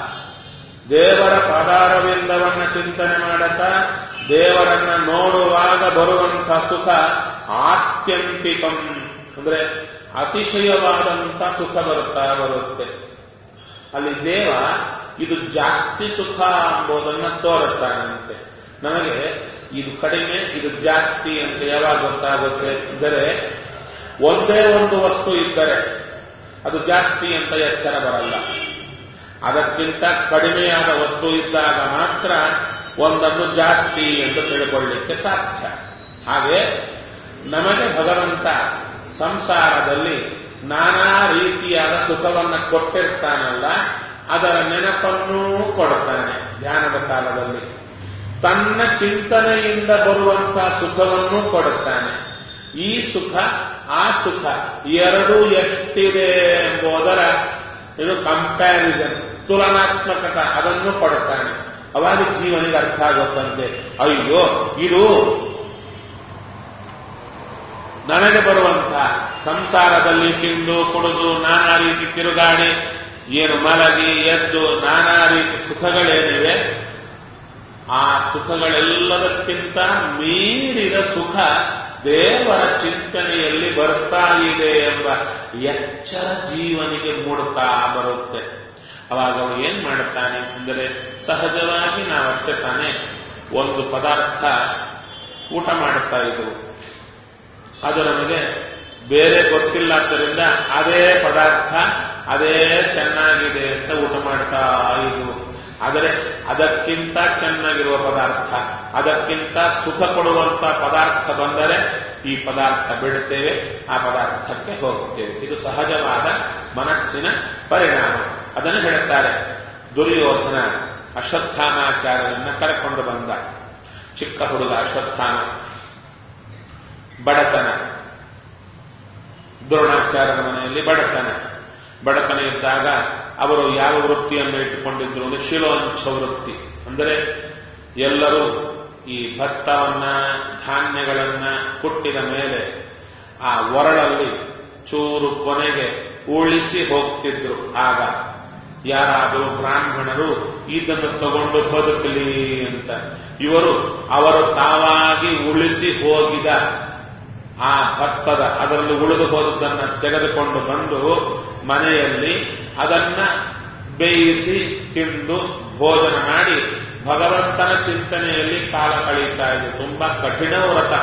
ದೇವರ ಪಾದಾರವಿಂದವನ್ನ ಚಿಂತನೆ ಮಾಡುತ್ತಾ ದೇವರನ್ನ ನೋಡುವಾಗ ಬರುವಂಥ ಸುಖ ಆತ್ಯಂತಿಕಂ ಅಂದ್ರೆ ಅತಿಶಯವಾದಂಥ ಸುಖ ಬರುತ್ತಾ ಬರುತ್ತೆ ಅಲ್ಲಿ ದೇವ ಇದು ಜಾಸ್ತಿ ಸುಖ ಎಂಬುದನ್ನ ತೋರುತ್ತಾನಂತೆ ನಮಗೆ ಇದು ಕಡಿಮೆ ಇದು ಜಾಸ್ತಿ ಅಂತ ಯಾವಾಗ ಗೊತ್ತಾಗುತ್ತೆ ಅಂದರೆ ಒಂದೇ ಒಂದು ವಸ್ತು ಇದ್ದರೆ ಅದು ಜಾಸ್ತಿ ಅಂತ ಎಚ್ಚರ ಬರಲ್ಲ ಅದಕ್ಕಿಂತ ಕಡಿಮೆಯಾದ ವಸ್ತು ಇದ್ದಾಗ ಮಾತ್ರ ಒಂದನ್ನು ಜಾಸ್ತಿ ಎಂದು ತಿಳ್ಕೊಳ್ಳಿಕ್ಕೆ ಸಾಧ್ಯ ಹಾಗೆ ನಮಗೆ ಭಗವಂತ ಸಂಸಾರದಲ್ಲಿ ನಾನಾ ರೀತಿಯಾದ ಸುಖವನ್ನ ಕೊಟ್ಟಿರ್ತಾನಲ್ಲ ಅದರ ನೆನಪನ್ನೂ ಕೊಡ್ತಾನೆ ಧ್ಯಾನದ ಕಾಲದಲ್ಲಿ ತನ್ನ ಚಿಂತನೆಯಿಂದ ಬರುವಂತಹ ಸುಖವನ್ನು ಕೊಡುತ್ತಾನೆ ಈ ಸುಖ ಆ ಸುಖ ಎರಡು ಎಷ್ಟಿದೆ ಎಂಬುದರ ಇದು ಕಂಪ್ಯಾರಿಸನ್ ತುಲನಾತ್ಮಕತ ಅದನ್ನು ಕೊಡುತ್ತಾನೆ ಅವಾಗ ಜೀವನಿಗೆ ಅರ್ಥ ಆಗುತ್ತಂತೆ ಅಯ್ಯೋ ಇದು ನನಗೆ ಬರುವಂತಹ ಸಂಸಾರದಲ್ಲಿ ತಿಂದು ಕುಡಿದು ನಾನಾ ರೀತಿ ತಿರುಗಾಡಿ ಏನು ಮಲಗಿ ಎದ್ದು ನಾನಾ ರೀತಿ ಸುಖಗಳೇನಿವೆ ಆ ಸುಖಗಳೆಲ್ಲದಕ್ಕಿಂತ ಮೀರಿದ ಸುಖ ದೇವರ ಚಿಂತನೆಯಲ್ಲಿ ಬರ್ತಾ ಇದೆ ಎಂಬ ಎಚ್ಚರ ಜೀವನಿಗೆ ಮೂಡುತ್ತಾ ಬರುತ್ತೆ ಅವಾಗ ಅವ ಏನ್ ಮಾಡುತ್ತಾನೆ ಅಂದರೆ ಸಹಜವಾಗಿ ನಾವಷ್ಟೇ ತಾನೇ ಒಂದು ಪದಾರ್ಥ ಊಟ ಮಾಡುತ್ತಾ ಇದ್ದವು ಅದು ನಮಗೆ ಬೇರೆ ಗೊತ್ತಿಲ್ಲದ್ದರಿಂದ ಅದೇ ಪದಾರ್ಥ ಅದೇ ಚೆನ್ನಾಗಿದೆ ಅಂತ ಊಟ ಮಾಡ್ತಾ ಇದ್ವು ಆದರೆ ಅದಕ್ಕಿಂತ ಚೆನ್ನಾಗಿರುವ ಪದಾರ್ಥ ಅದಕ್ಕಿಂತ ಸುಖ ಕೊಡುವಂತ ಪದಾರ್ಥ ಬಂದರೆ ಈ ಪದಾರ್ಥ ಬಿಡುತ್ತೇವೆ ಆ ಪದಾರ್ಥಕ್ಕೆ ಹೋಗುತ್ತೇವೆ ಇದು ಸಹಜವಾದ ಮನಸ್ಸಿನ ಪರಿಣಾಮ ಅದನ್ನು ಹೇಳುತ್ತಾರೆ ದುರ್ಯೋಧನ ಅಶ್ವತ್ಥಾಮಾಚಾರ್ಯರನ್ನ ಕರೆಕೊಂಡು ಬಂದ ಚಿಕ್ಕ ಹುಡುಗ ಅಶ್ವತ್ಥಾಮ ಬಡತನ ದ್ರೋಣಾಚಾರ್ಯರ ಮನೆಯಲ್ಲಿ ಬಡತನ ಬಡತನ ಇದ್ದಾಗ ಅವರು ಯಾವ ವೃತ್ತಿಯನ್ನು ಇಟ್ಟುಕೊಂಡಿದ್ರು ಅಂದ್ರೆ ಶಿಲೋಂಚ ವೃತ್ತಿ ಅಂದರೆ ಎಲ್ಲರೂ ಈ ಭತ್ತವನ್ನ ಧಾನ್ಯಗಳನ್ನ ಕುಟ್ಟಿದ ಮೇಲೆ ಆ ಒರಳಲ್ಲಿ ಚೂರು ಕೊನೆಗೆ ಉಳಿಸಿ ಹೋಗ್ತಿದ್ರು ಆಗ ಯಾರಾದರೂ ಬ್ರಾಹ್ಮಣರು ಇದನ್ನು ತಗೊಂಡು ಬದುಕಲಿ ಅಂತ ಇವರು ಅವರು ತಾವಾಗಿ ಉಳಿಸಿ ಹೋಗಿದ ಆ ಭತ್ತದ ಅದರಲ್ಲಿ ಉಳಿದು ಹೋದದ್ದನ್ನ ತೆಗೆದುಕೊಂಡು ಬಂದು ಮನೆಯಲ್ಲಿ ಅದನ್ನ ಬೇಯಿಸಿ ತಿಂದು ಭೋಜನ ಮಾಡಿ ಭಗವಂತನ ಚಿಂತನೆಯಲ್ಲಿ ಕಾಲ ಕಳೀತಾ ಇದೆ ತುಂಬಾ ಕಠಿಣ ವ್ರತ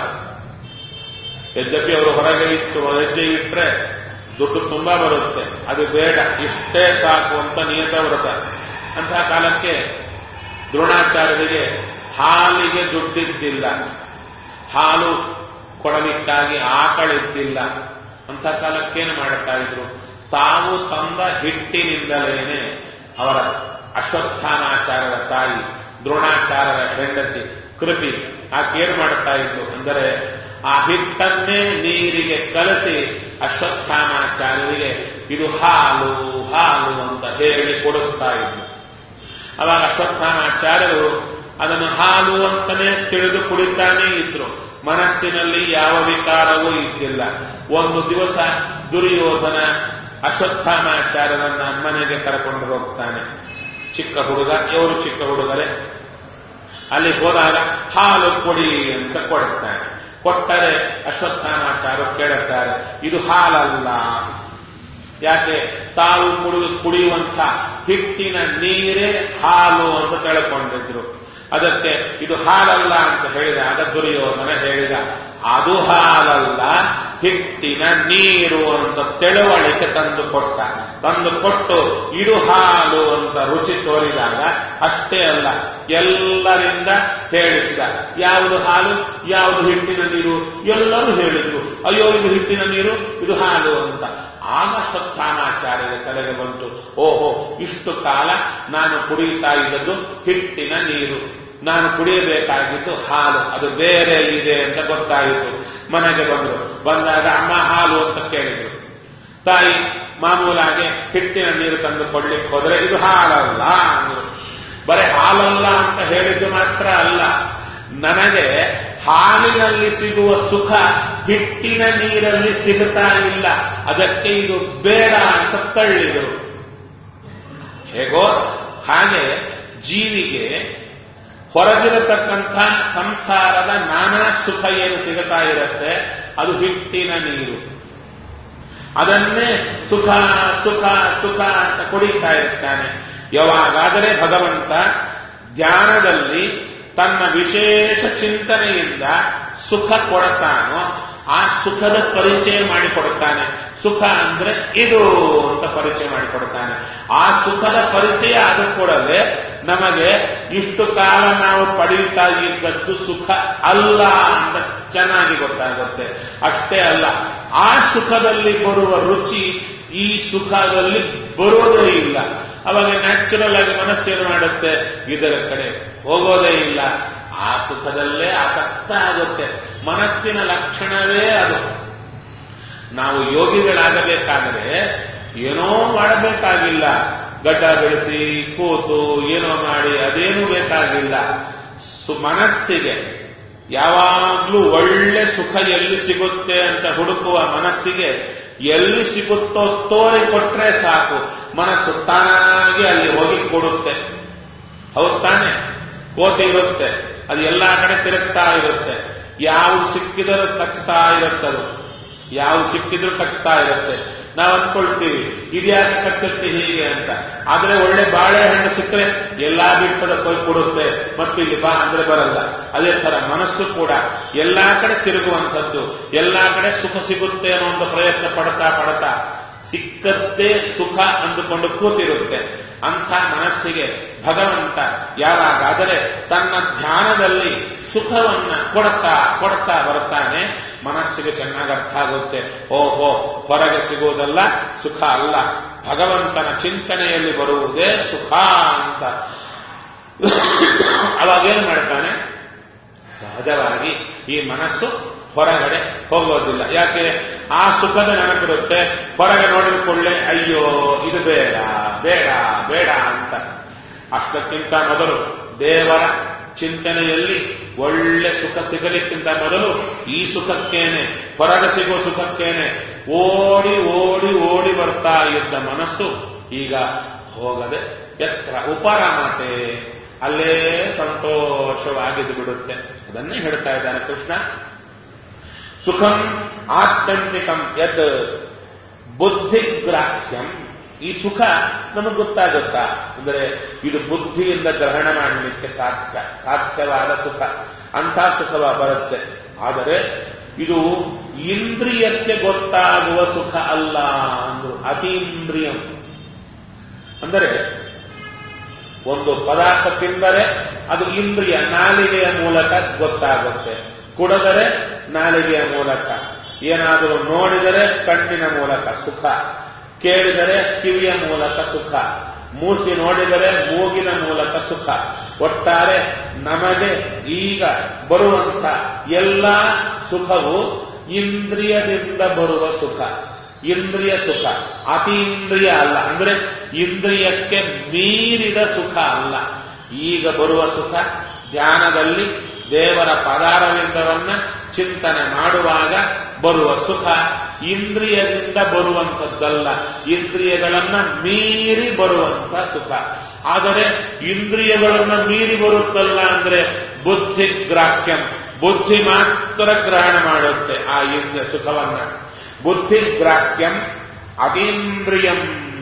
ಯದ್ಯಪಿ ಅವರು ಹೊರಗೆ ಇಟ್ಟು ಹೆಜ್ಜೆ ಇಟ್ರೆ ದುಡ್ಡು ತುಂಬಾ ಬರುತ್ತೆ ಅದು ಬೇಡ ಇಷ್ಟೇ ಸಾಕು ಅಂತ ನಿಯತ ವ್ರತ ಅಂತಹ ಕಾಲಕ್ಕೆ ದ್ರೋಣಾಚಾರ್ಯರಿಗೆ ಹಾಲಿಗೆ ದುಡ್ಡಿದ್ದಿಲ್ಲ ಹಾಲು ಕೊಡಲಿಕ್ಕಾಗಿ ಆಕಳಿದ್ದಿಲ್ಲ ಅಂತ ಕಾಲಕ್ಕೇನು ಮಾಡುತ್ತಾ ಇದ್ರು ತಾವು ತಂದ ಹಿಟ್ಟಿನಿಂದಲೇನೆ ಅವರ ಅಶ್ವತ್ಥಾನಾಚಾರ್ಯರ ತಾಯಿ ದ್ರೋಣಾಚಾರ್ಯರ ಹೆಂಡತಿ ಕೃತಿ ಆಕೇನು ಮಾಡುತ್ತಾ ಇದ್ರು ಅಂದರೆ ಆ ಹಿಟ್ಟನ್ನೇ ನೀರಿಗೆ ಕಲಸಿ ಅಶ್ವತ್ಥಾನಾಚಾರ್ಯರಿಗೆ ಇದು ಹಾಲು ಹಾಲು ಅಂತ ಹೇಳಿ ಕೊಡಿಸ್ತಾ ಇದ್ರು ಅವಾಗ ಅಶ್ವತ್ಥಾನಾಚಾರ್ಯರು ಅದನ್ನು ಹಾಲು ಅಂತಾನೆ ತಿಳಿದು ಕುಡಿತಾನೇ ಇದ್ರು ಮನಸ್ಸಿನಲ್ಲಿ ಯಾವ ವಿಕಾರವೂ ಇದ್ದಿಲ್ಲ ಒಂದು ದಿವಸ ದುರ್ಯೋಧನ ಅಶ್ವತ್ಥಾಮಾಚಾರ್ಯರನ್ನ ಮನೆಗೆ ಕರ್ಕೊಂಡು ಹೋಗ್ತಾನೆ ಚಿಕ್ಕ ಹುಡುಗ ಇವರು ಚಿಕ್ಕ ಹುಡುಗರೇ ಅಲ್ಲಿ ಹೋದಾಗ ಹಾಲು ಕೊಡಿ ಅಂತ ಕೊಡುತ್ತಾನೆ ಕೊಟ್ಟರೆ ಅಶ್ವತ್ಥಾಮಾಚಾರ್ಯ ಕೇಳುತ್ತಾರೆ ಇದು ಹಾಲಲ್ಲ ಯಾಕೆ ತಾವು ಕುಡಿದು ಕುಡಿಯುವಂತ ಹಿಟ್ಟಿನ ನೀರೇ ಹಾಲು ಅಂತ ತಿಳ್ಕೊಂಡಿದ್ರು ಅದಕ್ಕೆ ಇದು ಹಾಲಲ್ಲ ಅಂತ ಹೇಳಿದಾಗ ದುರ್ಯೋಧನ ಹೇಳಿದ ಅದು ಹಾಲಲ್ಲ ಹಿಟ್ಟಿನ ನೀರು ಅಂತ ತಿಳುವಳಿಕೆ ತಂದು ಕೊಟ್ಟ ತಂದು ಕೊಟ್ಟು ಇದು ಹಾಲು ಅಂತ ರುಚಿ ತೋರಿದಾಗ ಅಷ್ಟೇ ಅಲ್ಲ ಎಲ್ಲರಿಂದ ಹೇಳಿಸಿದ ಯಾವುದು ಹಾಲು ಯಾವುದು ಹಿಟ್ಟಿನ ನೀರು ಎಲ್ಲರೂ ಹೇಳಿದ್ರು ಅಯ್ಯೋ ಇದು ಹಿಟ್ಟಿನ ನೀರು ಇದು ಹಾಲು ಅಂತ ಆಗ ಸ್ವತ್ಥಾನಾಚಾರ್ಯರ ತಲೆಗೆ ಬಂತು ಓಹೋ ಇಷ್ಟು ಕಾಲ ನಾನು ಕುಡಿಯುತ್ತಾ ಇದ್ದದ್ದು ಹಿಟ್ಟಿನ ನೀರು ನಾನು ಕುಡಿಯಬೇಕಾಗಿದ್ದು ಹಾಲು ಅದು ಬೇರೆ ಇದೆ ಅಂತ ಗೊತ್ತಾಯಿತು ಮನೆಗೆ ಬಂದರು ಬಂದಾಗ ಅಮ್ಮ ಹಾಲು ಅಂತ ಕೇಳಿದ್ರು ತಾಯಿ ಮಾಮೂಲಾಗಿ ಹಿಟ್ಟಿನ ನೀರು ತಂದು ಕೊಡ್ಲಿಕ್ಕೆ ಹೋದ್ರೆ ಇದು ಹಾಲಲ್ಲ ಅಂದ್ರು ಬರೀ ಹಾಲಲ್ಲ ಅಂತ ಹೇಳಿದ್ದು ಮಾತ್ರ ಅಲ್ಲ ನನಗೆ ಹಾಲಿನಲ್ಲಿ ಸಿಗುವ ಸುಖ ಹಿಟ್ಟಿನ ನೀರಲ್ಲಿ ಸಿಗುತ್ತಾ ಇಲ್ಲ ಅದಕ್ಕೆ ಇದು ಬೇಡ ಅಂತ ತಳ್ಳಿದರು ಹೇಗೋ ಹಾಗೆ ಜೀವಿಗೆ ಹೊರಗಿರತಕ್ಕಂಥ ಸಂಸಾರದ ನಾನಾ ಸುಖ ಏನು ಸಿಗುತ್ತಾ ಇರುತ್ತೆ ಅದು ಹಿಟ್ಟಿನ ನೀರು ಅದನ್ನೇ ಸುಖ ಸುಖ ಸುಖ ಅಂತ ಕುಡಿತಾ ಇರ್ತಾನೆ ಯಾವಾಗಾದರೆ ಭಗವಂತ ಧ್ಯಾನದಲ್ಲಿ ತನ್ನ ವಿಶೇಷ ಚಿಂತನೆಯಿಂದ ಸುಖ ಕೊಡತಾನೋ ಆ ಸುಖದ ಪರಿಚಯ ಮಾಡಿಕೊಡುತ್ತಾನೆ ಸುಖ ಅಂದ್ರೆ ಇದು ಅಂತ ಪರಿಚಯ ಮಾಡಿಕೊಡುತ್ತಾನೆ ಆ ಸುಖದ ಪರಿಚಯ ಆದ ಕೂಡಲೇ ನಮಗೆ ಇಷ್ಟು ಕಾಲ ನಾವು ಪಡೆಯುತ್ತಾ ಇದ್ದದ್ದು ಸುಖ ಅಲ್ಲ ಅಂತ ಚೆನ್ನಾಗಿ ಗೊತ್ತಾಗುತ್ತೆ ಅಷ್ಟೇ ಅಲ್ಲ ಆ ಸುಖದಲ್ಲಿ ಬರುವ ರುಚಿ ಈ ಸುಖದಲ್ಲಿ ಬರೋದೇ ಇಲ್ಲ ಅವಾಗ ನ್ಯಾಚುರಲ್ ಆಗಿ ಮನಸ್ಸೇನು ಮಾಡುತ್ತೆ ಇದರ ಕಡೆ ಹೋಗೋದೇ ಇಲ್ಲ ಆ ಸುಖದಲ್ಲೇ ಆಸಕ್ತ ಆಗುತ್ತೆ ಮನಸ್ಸಿನ ಲಕ್ಷಣವೇ ಅದು ನಾವು ಯೋಗಿಗಳಾಗಬೇಕಾದರೆ ಏನೋ ಮಾಡಬೇಕಾಗಿಲ್ಲ ಗಡ್ಡ ಬೆಳೆಸಿ ಕೂತು ಏನೋ ಮಾಡಿ ಅದೇನೂ ಬೇಕಾಗಿಲ್ಲ ಸು ಮನಸ್ಸಿಗೆ ಯಾವಾಗ್ಲೂ ಒಳ್ಳೆ ಸುಖ ಎಲ್ಲಿ ಸಿಗುತ್ತೆ ಅಂತ ಹುಡುಕುವ ಮನಸ್ಸಿಗೆ ಎಲ್ಲಿ ಸಿಗುತ್ತೋ ತೋರಿಕೊಟ್ರೆ ಸಾಕು ಮನಸ್ಸು ತಾನಾಗಿ ಅಲ್ಲಿ ಹೋಗಿ ಕೊಡುತ್ತೆ ಹೌದು ತಾನೆ ಕೋತಿ ಇರುತ್ತೆ ಅದು ಎಲ್ಲಾ ಕಡೆ ತಿರುಗ್ತಾ ಇರುತ್ತೆ ಯಾವ್ದು ಸಿಕ್ಕಿದರೂ ಕಚ್ತಾ ಇರುತ್ತದು ಯಾವ್ದು ಸಿಕ್ಕಿದ್ರು ಕಚ್ತಾ ಇರುತ್ತೆ ನಾವು ಅಂದ್ಕೊಳ್ತೀವಿ ಇದ್ಯಾಕೆ ಕಚ್ಚುತ್ತೆ ಹೀಗೆ ಅಂತ ಆದ್ರೆ ಒಳ್ಳೆ ಬಾಳೆಹಣ್ಣು ಸಿಕ್ಕರೆ ಎಲ್ಲಾ ಬಿಟ್ಟದ ಕೊಯ್ ಕೊಡುತ್ತೆ ಮತ್ತು ಇಲ್ಲಿ ಬಾ ಅಂದ್ರೆ ಬರಲ್ಲ ಅದೇ ತರ ಮನಸ್ಸು ಕೂಡ ಎಲ್ಲಾ ಕಡೆ ತಿರುಗುವಂಥದ್ದು ಎಲ್ಲಾ ಕಡೆ ಸುಖ ಸಿಗುತ್ತೆ ಅನ್ನೋ ಒಂದು ಪ್ರಯತ್ನ ಪಡ್ತಾ ಪಡ್ತಾ ಸಿಕ್ಕದ್ದೇ ಸುಖ ಅಂದುಕೊಂಡು ಕೂತಿರುತ್ತೆ ಅಂಥ ಮನಸ್ಸಿಗೆ ಭಗವಂತ ಯಾವಾಗಾದರೆ ತನ್ನ ಧ್ಯಾನದಲ್ಲಿ ಸುಖವನ್ನ ಕೊಡ್ತಾ ಕೊಡ್ತಾ ಬರ್ತಾನೆ ಮನಸ್ಸಿಗೆ ಚೆನ್ನಾಗಿ ಅರ್ಥ ಆಗುತ್ತೆ ಓಹೋ ಹೊರಗೆ ಸಿಗುವುದಲ್ಲ ಸುಖ ಅಲ್ಲ ಭಗವಂತನ ಚಿಂತನೆಯಲ್ಲಿ ಬರುವುದೇ ಸುಖ ಅಂತ ಅವಾಗೇನು ಮಾಡ್ತಾನೆ ಸಹಜವಾಗಿ ಈ ಮನಸ್ಸು ಹೊರಗಡೆ ಹೋಗೋದಿಲ್ಲ ಯಾಕೆ ಆ ಸುಖದ ನೆನಪಿರುತ್ತೆ ಹೊರಗೆ ನೋಡಿದ ಕೂಡಲೇ ಅಯ್ಯೋ ಇದು ಬೇಡ ಬೇಡ ಬೇಡ ಅಂತ ಅಷ್ಟಕ್ಕಿಂತ ಮೊದಲು ದೇವರ ಚಿಂತನೆಯಲ್ಲಿ ಒಳ್ಳೆ ಸುಖ ಸಿಗಲಿಕ್ಕಿಂತ ಮೊದಲು ಈ ಸುಖಕ್ಕೇನೆ ಹೊರಗೆ ಸಿಗುವ ಸುಖಕ್ಕೇನೆ ಓಡಿ ಓಡಿ ಓಡಿ ಬರ್ತಾ ಇದ್ದ ಮನಸ್ಸು ಈಗ ಹೋಗದೆ ಎತ್ತರ ಉಪರಮತೆ ಅಲ್ಲೇ ಸಂತೋಷವಾಗಿದ್ದು ಬಿಡುತ್ತೆ ಅದನ್ನೇ ಹೇಳ್ತಾ ಇದ್ದಾನೆ ಕೃಷ್ಣ ಸುಖಂ ಆತ್ಯಂತಿಕಂ ಯತ್ ಬುದ್ಧಿಗ್ರಾಹ್ಯಂ ಈ ಸುಖ ನಮಗೆ ಗೊತ್ತಾಗುತ್ತಾ ಅಂದರೆ ಇದು ಬುದ್ಧಿಯಿಂದ ಗ್ರಹಣ ಮಾಡಲಿಕ್ಕೆ ಸಾಧ್ಯ ಸಾಧ್ಯವಾದ ಸುಖ ಅಂಥ ಸುಖವ ಬರುತ್ತೆ ಆದರೆ ಇದು ಇಂದ್ರಿಯಕ್ಕೆ ಗೊತ್ತಾಗುವ ಸುಖ ಅಲ್ಲ ಅಂದ್ರು ಅತೀಂದ್ರಿಯಂ ಅಂದರೆ ಒಂದು ಪದಾರ್ಥ ತಿಂದರೆ ಅದು ಇಂದ್ರಿಯ ನಾಲಿಗೆಯ ಮೂಲಕ ಗೊತ್ತಾಗುತ್ತೆ ಕುಡದರೆ ನಾಲಿಗೆಯ ಮೂಲಕ ಏನಾದರೂ ನೋಡಿದರೆ ಕಣ್ಣಿನ ಮೂಲಕ ಸುಖ ಕೇಳಿದರೆ ಕಿವಿಯ ಮೂಲಕ ಸುಖ ಮೂಸಿ ನೋಡಿದರೆ ಮೂಗಿನ ಮೂಲಕ ಸುಖ ಒಟ್ಟಾರೆ ನಮಗೆ ಈಗ ಬರುವಂತ ಎಲ್ಲ ಸುಖವು ಇಂದ್ರಿಯದಿಂದ ಬರುವ ಸುಖ ಇಂದ್ರಿಯ ಸುಖ ಅತೀಂದ್ರಿಯ ಅಲ್ಲ ಅಂದ್ರೆ ಇಂದ್ರಿಯಕ್ಕೆ ಮೀರಿದ ಸುಖ ಅಲ್ಲ ಈಗ ಬರುವ ಸುಖ ಧ್ಯಾನದಲ್ಲಿ ದೇವರ ಪದಾರವಿಂದವನ್ನ ಚಿಂತನೆ ಮಾಡುವಾಗ ಬರುವ ಸುಖ ಇಂದ್ರಿಯದಿಂದ ಬರುವಂಥದ್ದಲ್ಲ ಇಂದ್ರಿಯಗಳನ್ನ ಮೀರಿ ಬರುವಂತ ಸುಖ ಆದರೆ ಇಂದ್ರಿಯಗಳನ್ನ ಮೀರಿ ಬರುತ್ತಲ್ಲ ಅಂದ್ರೆ ಬುದ್ಧಿ ಗ್ರಾಹ್ಯಂ ಬುದ್ಧಿ ಮಾತ್ರ ಗ್ರಹಣ ಮಾಡುತ್ತೆ ಆ ಇಂದ್ರಿಯ ಸುಖವನ್ನ ಬುದ್ಧಿ ಗ್ರಾಹ್ಯಂ ಅತೀಂದ್ರಿಯಂ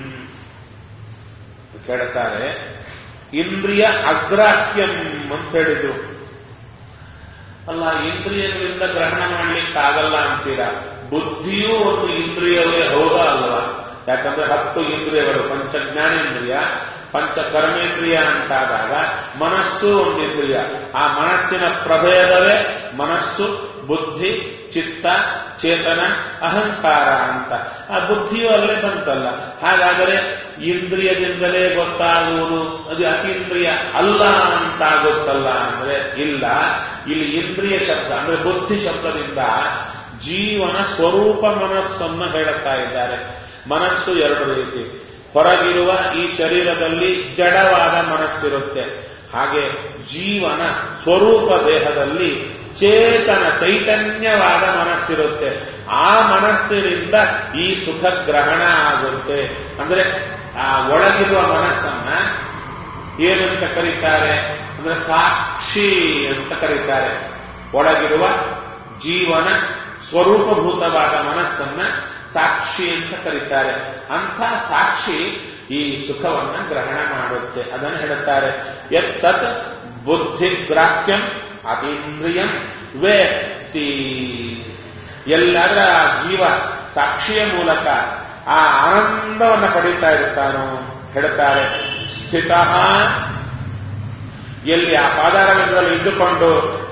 ಕೇಳ್ತಾರೆ ಇಂದ್ರಿಯ ಅಗ್ರಾಹ್ಯಂ ಅಂತ ಹೇಳಿದ್ರು ಅಲ್ಲ ಇಂದ್ರಿಯಗಳಿಂದ ಗ್ರಹಣ ಮಾಡ್ಲಿಕ್ಕಾಗಲ್ಲ ಅಂತೀರಾ ಬುದ್ಧಿಯೂ ಒಂದು ಇಂದ್ರಿಯವೇ ಹೌದಾ ಅಲ್ವಾ ಯಾಕಂದ್ರೆ ಹತ್ತು ಇಂದ್ರಿಯಗಳು ಪಂಚ ಜ್ಞಾನೇಂದ್ರಿಯ ಪಂಚ ಕರ್ಮೇಂದ್ರಿಯ ಅಂತಾದಾಗ ಮನಸ್ಸು ಒಂದು ಇಂದ್ರಿಯ ಆ ಮನಸ್ಸಿನ ಪ್ರಭೇದವೇ ಮನಸ್ಸು ಬುದ್ಧಿ ಚಿತ್ತ ಚೇತನ ಅಹಂಕಾರ ಅಂತ ಆ ಬುದ್ಧಿಯು ಅಲ್ಲೇ ಬಂತಲ್ಲ ಹಾಗಾದರೆ ಇಂದ್ರಿಯದಿಂದಲೇ ಗೊತ್ತಾಗುವುದು ಅದು ಅತೀಂದ್ರಿಯ ಅಲ್ಲ ಅಂತಾಗುತ್ತಲ್ಲ ಅಂದ್ರೆ ಇಲ್ಲ ಇಲ್ಲಿ ಇಂದ್ರಿಯ ಶಬ್ದ ಅಂದ್ರೆ ಬುದ್ಧಿ ಶಬ್ದದಿಂದ ಜೀವನ ಸ್ವರೂಪ ಮನಸ್ಸನ್ನು ಹೇಳುತ್ತಾ ಇದ್ದಾರೆ ಮನಸ್ಸು ಎರಡು ರೀತಿ ಹೊರಗಿರುವ ಈ ಶರೀರದಲ್ಲಿ ಜಡವಾದ ಮನಸ್ಸಿರುತ್ತೆ ಹಾಗೆ ಜೀವನ ಸ್ವರೂಪ ದೇಹದಲ್ಲಿ ಚೇತನ ಚೈತನ್ಯವಾದ ಮನಸ್ಸಿರುತ್ತೆ ಆ ಮನಸ್ಸಿನಿಂದ ಈ ಸುಖ ಗ್ರಹಣ ಆಗುತ್ತೆ ಅಂದ್ರೆ ಆ ಒಳಗಿರುವ ಮನಸ್ಸನ್ನ ಏನಂತ ಕರೀತಾರೆ ಅಂದ್ರೆ ಸಾಕ್ಷಿ ಅಂತ ಕರೀತಾರೆ ಒಳಗಿರುವ ಜೀವನ ಸ್ವರೂಪಭೂತವಾದ ಮನಸ್ಸನ್ನ ಸಾಕ್ಷಿ ಅಂತ ಕರೀತಾರೆ ಅಂಥ ಸಾಕ್ಷಿ ಈ ಸುಖವನ್ನ ಗ್ರಹಣ ಮಾಡುತ್ತೆ ಅದನ್ನು ಹೇಳುತ್ತಾರೆ ಎತ್ತತ್ ಬುದ್ಧಿಗ್ರಾಹ್ಯಂ ಅತೀಂದ್ರಿಯಂ ವೇತ್ತಿ ಎಲ್ಲರ ಜೀವ ಸಾಕ್ಷಿಯ ಮೂಲಕ ಆ ಆನಂದವನ್ನು ಪಡೀತಾ ಇರ್ತಾನೋ ಹೇಳ್ತಾರೆ ಸ್ಥಿತ ಎಲ್ಲಿ ಆ ಪಾದಾರವಿಂದದಲ್ಲಿ ಇದ್ದುಕೊಂಡು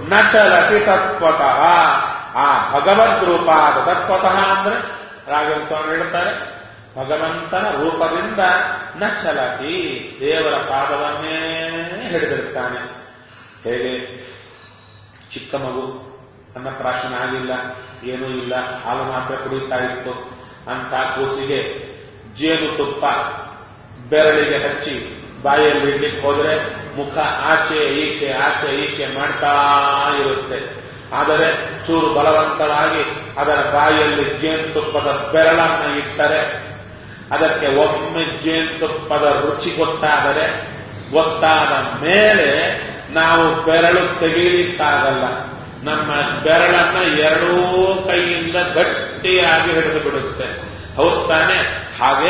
ನ ಚಲತಿ ತತ್ವತಃ ಆ ಭಗವದ್ ರೂಪಾದ ತತ್ವತಃ ಅಂದ್ರೆ ರಾಘವೇಂದ್ರ ಹೇಳ್ತಾರೆ ಭಗವಂತನ ರೂಪದಿಂದ ನ ಚಲತಿ ದೇವರ ಪಾದವನ್ನೇ ಹಿಡಿದಿರ್ತಾನೆ ಹೇಗೆ ಚಿಕ್ಕ ಮಗು ಅನ್ನಪ್ರಾಶನ ಆಗಿಲ್ಲ ಏನೂ ಇಲ್ಲ ಹಾಲು ಮಾತ್ರ ಕುಡಿತಾ ಇತ್ತು ಅಂತ ಕೂಸಿಗೆ ಜೇನುತುಪ್ಪ ಬೆರಳಿಗೆ ಹಚ್ಚಿ ಬಾಯಲ್ಲಿ ಇಡ್ಲಿಕ್ಕೆ ಹೋದ್ರೆ ಮುಖ ಆಚೆ ಈಚೆ ಆಚೆ ಈಚೆ ಮಾಡ್ತಾ ಇರುತ್ತೆ ಆದರೆ ಚೂರು ಬಲವಂತವಾಗಿ ಅದರ ಬಾಯಲ್ಲಿ ಜೇನುತುಪ್ಪದ ಬೆರಳನ್ನ ಇಟ್ಟರೆ ಅದಕ್ಕೆ ಒಮ್ಮೆ ಜೇನುತುಪ್ಪದ ರುಚಿ ಗೊತ್ತಾದರೆ ಗೊತ್ತಾದ ಮೇಲೆ ನಾವು ಬೆರಳು ತೆಗೀಲಿಕ್ಕಾಗಲ್ಲ ನಮ್ಮ ಬೆರಳನ್ನ ಎರಡೂ ಕೈಯಿಂದ ಗಟ್ಟಿಯಾಗಿ ಹಿಡಿದು ಬಿಡುತ್ತೆ ಹೌದ್ ತಾನೆ ಹಾಗೆ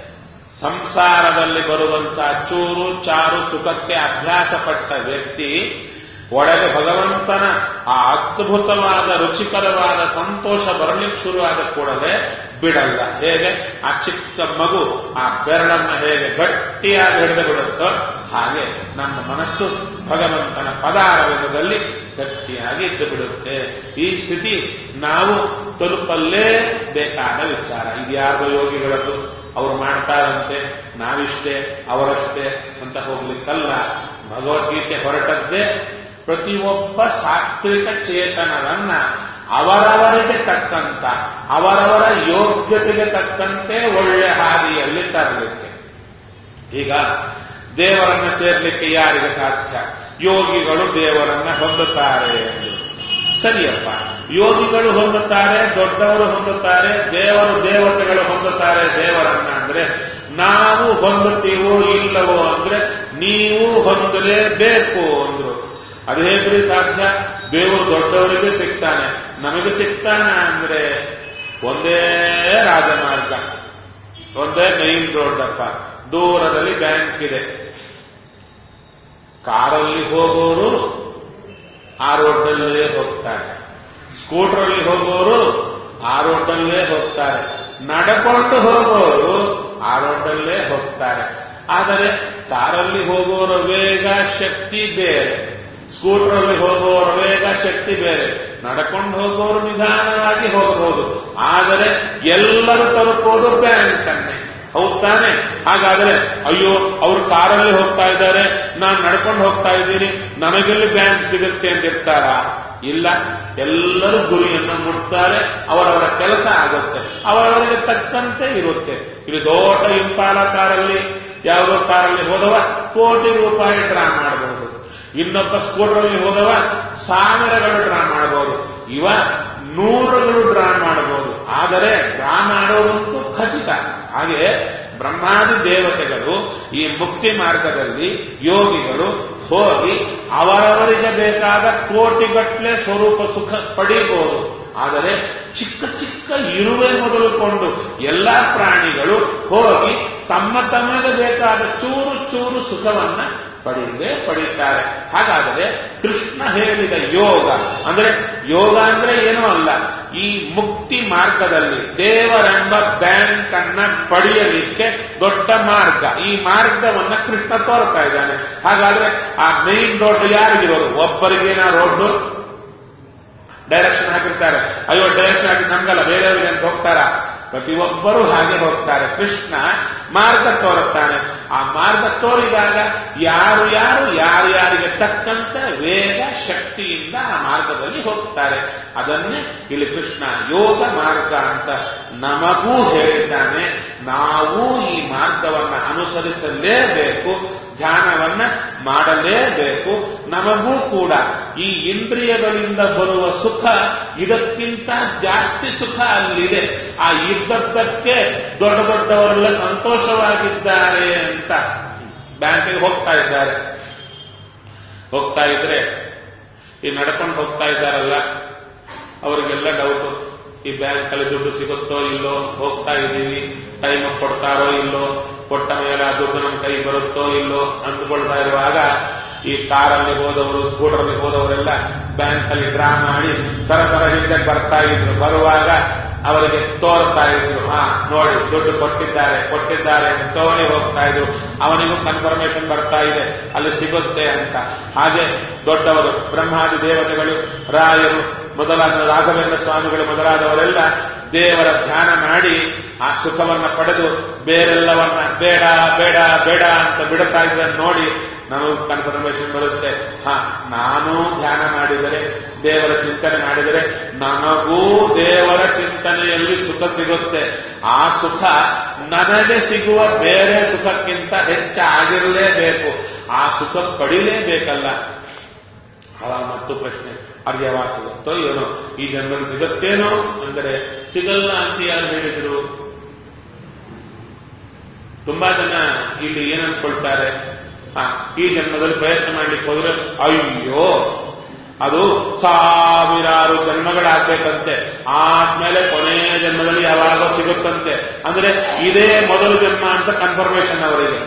ಸಂಸಾರದಲ್ಲಿ ಬರುವಂತಹ ಚೂರು ಚಾರು ಸುಖಕ್ಕೆ ಅಭ್ಯಾಸ ಪಟ್ಟ ವ್ಯಕ್ತಿ ಒಳಗೆ ಭಗವಂತನ ಆ ಅದ್ಭುತವಾದ ರುಚಿಕರವಾದ ಸಂತೋಷ ಬರಲಿಕ್ಕೆ ಶುರುವಾದ ಕೂಡಲೇ ಬಿಡಲ್ಲ ಹೇಗೆ ಆ ಚಿಕ್ಕ ಮಗು ಆ ಬೆರಳನ್ನ ಹೇಗೆ ಗಟ್ಟಿಯಾಗಿ ಹಿಡಿದು ಬಿಡುತ್ತೋ ಹಾಗೆ ನಮ್ಮ ಮನಸ್ಸು ಭಗವಂತನ ಪದಾರವಿಧದಲ್ಲಿ ಗಟ್ಟಿಯಾಗಿ ಇದ್ದು ಬಿಡುತ್ತೆ ಈ ಸ್ಥಿತಿ ನಾವು ತಲುಪಲ್ಲೇ ಬೇಕಾದ ವಿಚಾರ ಇದು ಯಾರ್ದೋ ಯೋಗಿಗಳದ್ದು ಅವ್ರು ಮಾಡ್ತಾರಂತೆ ನಾವಿಷ್ಟೇ ಅವರಷ್ಟೇ ಅಂತ ಹೋಗ್ಲಿಕ್ಕಲ್ಲ ಭಗವದ್ಗೀತೆ ಹೊರಟದ್ದೇ ಪ್ರತಿಯೊಬ್ಬ ಸಾತ್ವಿಕ ಚೇತನರನ್ನ ಅವರವರಿಗೆ ತಕ್ಕಂತ ಅವರವರ ಯೋಗ್ಯತೆಗೆ ತಕ್ಕಂತೆ ಒಳ್ಳೆ ಹಾದಿಯಲ್ಲಿ ತರಲಿಕ್ಕೆ ಈಗ ದೇವರನ್ನ ಸೇರ್ಲಿಕ್ಕೆ ಯಾರಿಗೆ ಸಾಧ್ಯ ಯೋಗಿಗಳು ದೇವರನ್ನ ಹೊಂದುತ್ತಾರೆ ಎಂದು ಸರಿಯಪ್ಪ ಯೋಗಿಗಳು ಹೊಂದುತ್ತಾರೆ ದೊಡ್ಡವರು ಹೊಂದುತ್ತಾರೆ ದೇವರು ದೇವತೆಗಳು ಹೊಂದುತ್ತಾರೆ ದೇವರನ್ನ ಅಂದ್ರೆ ನಾವು ಹೊಂದುತ್ತೀವೋ ಇಲ್ಲವೋ ಅಂದ್ರೆ ನೀವು ಹೊಂದಲೇಬೇಕು ಅಂದ್ರು ಅದು ಹೇಗ್ರಿ ಸಾಧ್ಯ ದೇವರು ದೊಡ್ಡವರಿಗೆ ಸಿಗ್ತಾನೆ ನಮಗೆ ಸಿಗ್ತಾನ ಅಂದ್ರೆ ಒಂದೇ ರಾಜಮಾರ್ಗ ಒಂದೇ ಮೈನ್ ರೋಡ್ ಅಪ್ಪ ದೂರದಲ್ಲಿ ಬ್ಯಾಂಕ್ ಇದೆ ಕಾರಲ್ಲಿ ಹೋಗೋರು ಆ ರೋಡ್ನಲ್ಲೇ ಹೋಗ್ತಾರೆ ಸ್ಕೂಟರಲ್ಲಿ ಹೋಗೋರು ಆ ರೋಡ್ನಲ್ಲೇ ಹೋಗ್ತಾರೆ ನಡ್ಕೊಂಡು ಹೋಗೋರು ಆ ರೋಡ್ನಲ್ಲೇ ಹೋಗ್ತಾರೆ ಆದರೆ ಕಾರಲ್ಲಿ ಹೋಗೋರ ವೇಗ ಶಕ್ತಿ ಬೇರೆ ಸ್ಕೂಟರಲ್ಲಿ ಹೋಗುವವರ ವೇಗ ಶಕ್ತಿ ಬೇರೆ ನಡ್ಕೊಂಡು ಹೋಗುವವರು ನಿಧಾನವಾಗಿ ಹೋಗಬಹುದು ಆದರೆ ಎಲ್ಲರೂ ತಲುಪೋದು ಬ್ಯಾಂಕ್ ಅನ್ನೇ ಹೌದ್ ತಾನೆ ಹಾಗಾದ್ರೆ ಅಯ್ಯೋ ಅವರು ಕಾರಲ್ಲಿ ಹೋಗ್ತಾ ಇದ್ದಾರೆ ನಾನು ನಡ್ಕೊಂಡು ಹೋಗ್ತಾ ಇದ್ದೀನಿ ನನಗೆಲ್ಲಿ ಬ್ಯಾಂಕ್ ಸಿಗುತ್ತೆ ಅಂತಿರ್ತಾರ ಇಲ್ಲ ಎಲ್ಲರೂ ಗುರಿಯನ್ನು ಮುಟ್ತಾರೆ ಅವರವರ ಕೆಲಸ ಆಗುತ್ತೆ ಅವರವರಿಗೆ ತಕ್ಕಂತೆ ಇರುತ್ತೆ ಇಲ್ಲಿ ದೊಡ್ಡ ಇಂಪಾಲ ಕಾರಲ್ಲಿ ಯಾವುದೋ ಕಾರಲ್ಲಿ ಹೋದವ ಕೋಟಿ ರೂಪಾಯಿ ಡ್ರಾ ಮಾಡಬಹುದು ಇನ್ನೊಬ್ಬ ಸ್ಕೂಟರಲ್ಲಿ ಹೋದವ ಸಾವಿರಗಳು ಡ್ರಾ ಮಾಡಬಹುದು ಇವ ನೂರುಗಳು ಡ್ರಾ ಮಾಡಬಹುದು ಆದರೆ ಡ್ರಾ ಮಾಡೋದಂತೂ ಖಚಿತ ಹಾಗೆ ಬ್ರಹ್ಮಾದಿ ದೇವತೆಗಳು ಈ ಮುಕ್ತಿ ಮಾರ್ಗದಲ್ಲಿ ಯೋಗಿಗಳು ಹೋಗಿ ಅವರವರಿಗೆ ಬೇಕಾದ ಕೋಟಿಗಟ್ಟಲೆ ಸ್ವರೂಪ ಸುಖ ಪಡೆಯಬಹುದು ಆದರೆ ಚಿಕ್ಕ ಚಿಕ್ಕ ಇರುವೆ ಮೊದಲುಕೊಂಡು ಎಲ್ಲಾ ಪ್ರಾಣಿಗಳು ಹೋಗಿ ತಮ್ಮ ತಮಗೆ ಬೇಕಾದ ಚೂರು ಚೂರು ಸುಖವನ್ನ ಪಡೆಯದೇ ಪಡೆಯುತ್ತಾರೆ ಹಾಗಾದರೆ ಕೃಷ್ಣ ಹೇಳಿದ ಯೋಗ ಅಂದ್ರೆ ಯೋಗ ಅಂದ್ರೆ ಏನೂ ಅಲ್ಲ ಈ ಮುಕ್ತಿ ಮಾರ್ಗದಲ್ಲಿ ದೇವರೆಂಬ ಬ್ಯಾಂಕ್ ಅನ್ನ ಪಡೆಯಲಿಕ್ಕೆ ದೊಡ್ಡ ಮಾರ್ಗ ಈ ಮಾರ್ಗವನ್ನ ಕೃಷ್ಣ ತೋರ್ತಾ ಇದ್ದಾನೆ ಹಾಗಾದ್ರೆ ಆ ಮೈನ್ ರೋಡ್ ಯಾರಿಗಿರೋದು ಒಬ್ಬರಿಗೇನ ರೋಡ್ ಡೈರೆಕ್ಷನ್ ಹಾಕಿರ್ತಾರೆ ಅಯ್ಯೋ ಡೈರೆಕ್ಷನ್ ಹಾಕಿ ನಮ್ಗಲ್ಲ ಬೇರೆಯವರಿಗೆ ಅಂತ ಹೋಗ್ತಾರ ಪ್ರತಿಯೊಬ್ಬರೂ ಹಾಗೆ ಹೋಗ್ತಾರೆ ಕೃಷ್ಣ ಮಾರ್ಗ ತೋರುತ್ತಾನೆ ಆ ಮಾರ್ಗ ತೋರಿದಾಗ ಯಾರು ಯಾರು ಯಾರ್ಯಾರಿಗೆ ತಕ್ಕಂತ ವೇಗ ಶಕ್ತಿಯಿಂದ ಆ ಮಾರ್ಗದಲ್ಲಿ ಹೋಗ್ತಾರೆ ಅದನ್ನೇ ಇಲ್ಲಿ ಕೃಷ್ಣ ಯೋಗ ಮಾರ್ಗ ಅಂತ ನಮಗೂ ಹೇಳಿದ್ದಾನೆ ನಾವು ಈ ಮಾರ್ಗವನ್ನ ಅನುಸರಿಸಲೇಬೇಕು ಧ್ಯಾನವನ್ನ ಮಾಡಲೇಬೇಕು ನಮಗೂ ಕೂಡ ಈ ಇಂದ್ರಿಯಗಳಿಂದ ಬರುವ ಸುಖ ಇದಕ್ಕಿಂತ ಜಾಸ್ತಿ ಸುಖ ಅಲ್ಲಿದೆ ಆ ಇದ್ದದ್ದಕ್ಕೆ ದೊಡ್ಡ ದೊಡ್ಡವರೆಲ್ಲ ಸಂತೋಷವಾಗಿದ್ದಾರೆ ಅಂತ ಬ್ಯಾಂಕಿಗೆ ಹೋಗ್ತಾ ಇದ್ದಾರೆ ಹೋಗ್ತಾ ಇದ್ರೆ ಈ ನಡ್ಕೊಂಡು ಹೋಗ್ತಾ ಇದ್ದಾರಲ್ಲ ಅವರಿಗೆಲ್ಲ ಡೌಟು ಈ ಬ್ಯಾಂಕ್ ಅಲ್ಲಿ ದುಡ್ಡು ಸಿಗುತ್ತೋ ಇಲ್ಲೋ ಹೋಗ್ತಾ ಇದ್ದೀವಿ ಟೈಮ್ ಕೊಡ್ತಾರೋ ಇಲ್ಲೋ ಕೊಟ್ಟ ಮೇಲೆ ಆ ದುಡ್ಡು ನಮ್ಮ ಕೈ ಬರುತ್ತೋ ಇಲ್ಲೋ ಅಂದುಕೊಳ್ತಾ ಇರುವಾಗ ಈ ಕಾರಲ್ಲಿ ಹೋದವರು ಸ್ಕೂಟರ್ಲಿ ಹೋದವರೆಲ್ಲ ಬ್ಯಾಂಕ್ ಅಲ್ಲಿ ಡ್ರಾ ಮಾಡಿ ಸರಸರ ಹಿಂದೆ ಬರ್ತಾ ಇದ್ರು ಬರುವಾಗ ಅವರಿಗೆ ತೋರ್ತಾ ಇದ್ರು ಹಾ ನೋಡಿ ದುಡ್ಡು ಕೊಟ್ಟಿದ್ದಾರೆ ಕೊಟ್ಟಿದ್ದಾರೆ ಅಂತ ತೋರಿ ಹೋಗ್ತಾ ಇದ್ರು ಅವನಿಗೂ ಕನ್ಫರ್ಮೇಶನ್ ಬರ್ತಾ ಇದೆ ಅಲ್ಲಿ ಸಿಗುತ್ತೆ ಅಂತ ಹಾಗೆ ದೊಡ್ಡವರು ಬ್ರಹ್ಮಾದಿ ದೇವತೆಗಳು ರಾಯರು ಮೊದಲಾದ ರಾಘವೇಂದ್ರ ಸ್ವಾಮಿಗಳು ಮೊದಲಾದವರೆಲ್ಲ ದೇವರ ಧ್ಯಾನ ಮಾಡಿ ಆ ಸುಖವನ್ನ ಪಡೆದು ಬೇರೆಲ್ಲವನ್ನ ಬೇಡ ಬೇಡ ಬೇಡ ಅಂತ ಬಿಡುತ್ತಾ ಇದ್ದನ್ನು ನೋಡಿ ನಮಗೂ ಕನ್ಫರ್ಮೇಶನ್ ಬರುತ್ತೆ ಹ ನಾನು ಧ್ಯಾನ ಮಾಡಿದರೆ ದೇವರ ಚಿಂತನೆ ಮಾಡಿದರೆ ನನಗೂ ದೇವರ ಚಿಂತನೆಯಲ್ಲಿ ಸುಖ ಸಿಗುತ್ತೆ ಆ ಸುಖ ನನಗೆ ಸಿಗುವ ಬೇರೆ ಸುಖಕ್ಕಿಂತ ಹೆಚ್ಚಾಗಿರಲೇಬೇಕು ಆ ಸುಖ ಪಡಿಲೇಬೇಕಲ್ಲ ಅವಾಗ ಮತ್ತು ಪ್ರಶ್ನೆ ಅರ್ಯವಾ ಸಿಗುತ್ತೋ ಏನೋ ಈ ಜನ್ಮದಲ್ಲಿ ಸಿಗುತ್ತೇನೋ ಅಂದರೆ ಸಿಗಲ್ಲ ಅಂತ ಯಾರು ಹೇಳಿದ್ರು ತುಂಬಾ ಜನ ಇಲ್ಲಿ ಏನ್ ಅನ್ಕೊಳ್ತಾರೆ ಹಾ ಈ ಜನ್ಮದಲ್ಲಿ ಪ್ರಯತ್ನ ಮಾಡ್ಲಿಕ್ಕೆ ಹೋದ್ರೆ ಅಯ್ಯೋ ಅದು ಸಾವಿರಾರು ಜನ್ಮಗಳಾಗ್ಬೇಕಂತೆ ಆದ್ಮೇಲೆ ಕೊನೆಯ ಜನ್ಮದಲ್ಲಿ ಯಾವಾಗ ಸಿಗುತ್ತಂತೆ ಅಂದ್ರೆ ಇದೇ ಮೊದಲು ಜನ್ಮ ಅಂತ ಕನ್ಫರ್ಮೇಶನ್ ಅವರಿಗೆ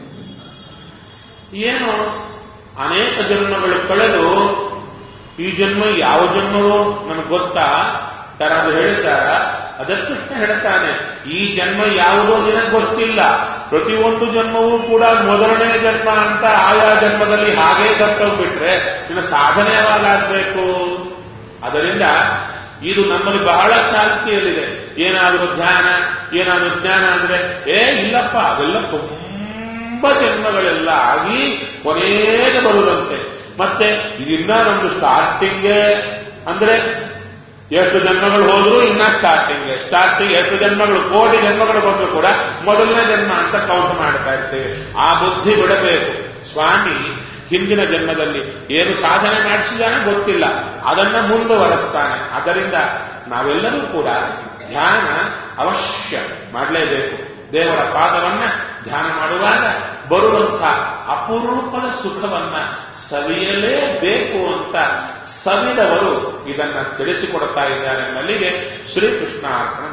ಏನು ಅನೇಕ ಜನ್ಮಗಳು ಕಳೆದು ಈ ಜನ್ಮ ಯಾವ ಜನ್ಮವೋ ನನಗೆ ಗೊತ್ತಾ ತರ ಅದು ಹೇಳಿದ್ದಾರ ಅದಕ್ಕೃಷ್ಣ ಹೇಳ್ತಾನೆ ಈ ಜನ್ಮ ಯಾವುದೋ ನಿನಗೆ ಗೊತ್ತಿಲ್ಲ ಪ್ರತಿಯೊಂದು ಜನ್ಮವೂ ಕೂಡ ಮೊದಲನೇ ಜನ್ಮ ಅಂತ ಆಯಾ ಜನ್ಮದಲ್ಲಿ ಹಾಗೇ ಸತ್ತೋಗ್ಬಿಟ್ರೆ ನಿನ್ನ ಸಾಧನೆ ಯಾವಾಗ ಆಗ್ಬೇಕು ಅದರಿಂದ ಇದು ನಮ್ಮಲ್ಲಿ ಬಹಳ ಚಾಲ್ತಿಯಲ್ಲಿದೆ ಏನಾದರೂ ಧ್ಯಾನ ಏನಾದರೂ ಜ್ಞಾನ ಅಂದ್ರೆ ಏ ಇಲ್ಲಪ್ಪ ಅದೆಲ್ಲ ತುಂಬಾ ಜನ್ಮಗಳೆಲ್ಲ ಆಗಿ ಕೊನೆಗೆ ಬರುವುದಂತೆ ಮತ್ತೆ ಇದಿನ್ನ ನಮ್ದು ಸ್ಟಾರ್ಟಿಂಗೇ ಅಂದ್ರೆ ಎಷ್ಟು ಜನ್ಮಗಳು ಹೋದ್ರು ಇನ್ನ ಸ್ಟಾರ್ಟಿಂಗ್ ಸ್ಟಾರ್ಟಿಂಗ್ ಎಷ್ಟು ಜನ್ಮಗಳು ಕೋಟಿ ಜನ್ಮಗಳು ಬಂದ್ರು ಕೂಡ ಮೊದಲನೇ ಜನ್ಮ ಅಂತ ಕೌಂಟ್ ಮಾಡ್ತಾ ಇರ್ತೇವೆ ಆ ಬುದ್ಧಿ ಬಿಡಬೇಕು ಸ್ವಾಮಿ ಹಿಂದಿನ ಜನ್ಮದಲ್ಲಿ ಏನು ಸಾಧನೆ ಮಾಡಿಸಿದಾನೆ ಗೊತ್ತಿಲ್ಲ ಅದನ್ನ ಮುಂದುವರೆಸ್ತಾನೆ ಅದರಿಂದ ನಾವೆಲ್ಲರೂ ಕೂಡ ಧ್ಯಾನ ಅವಶ್ಯ ಮಾಡಲೇಬೇಕು ದೇವರ ಪಾದವನ್ನ ಧ್ಯಾನ ಮಾಡುವಾಗ ಬರುವಂಥ ಅಪರೂಪದ ಸುಖವನ್ನ ಸವಿಯಲೇಬೇಕು ಅಂತ ಸವಿದವರು ಇದನ್ನ ತಿಳಿಸಿಕೊಡ್ತಾ ಇದ್ದಾರೆ ನಲ್ಲಿಗೆ ಶ್ರೀಕೃಷ್ಣ ಅರ್ಪಣ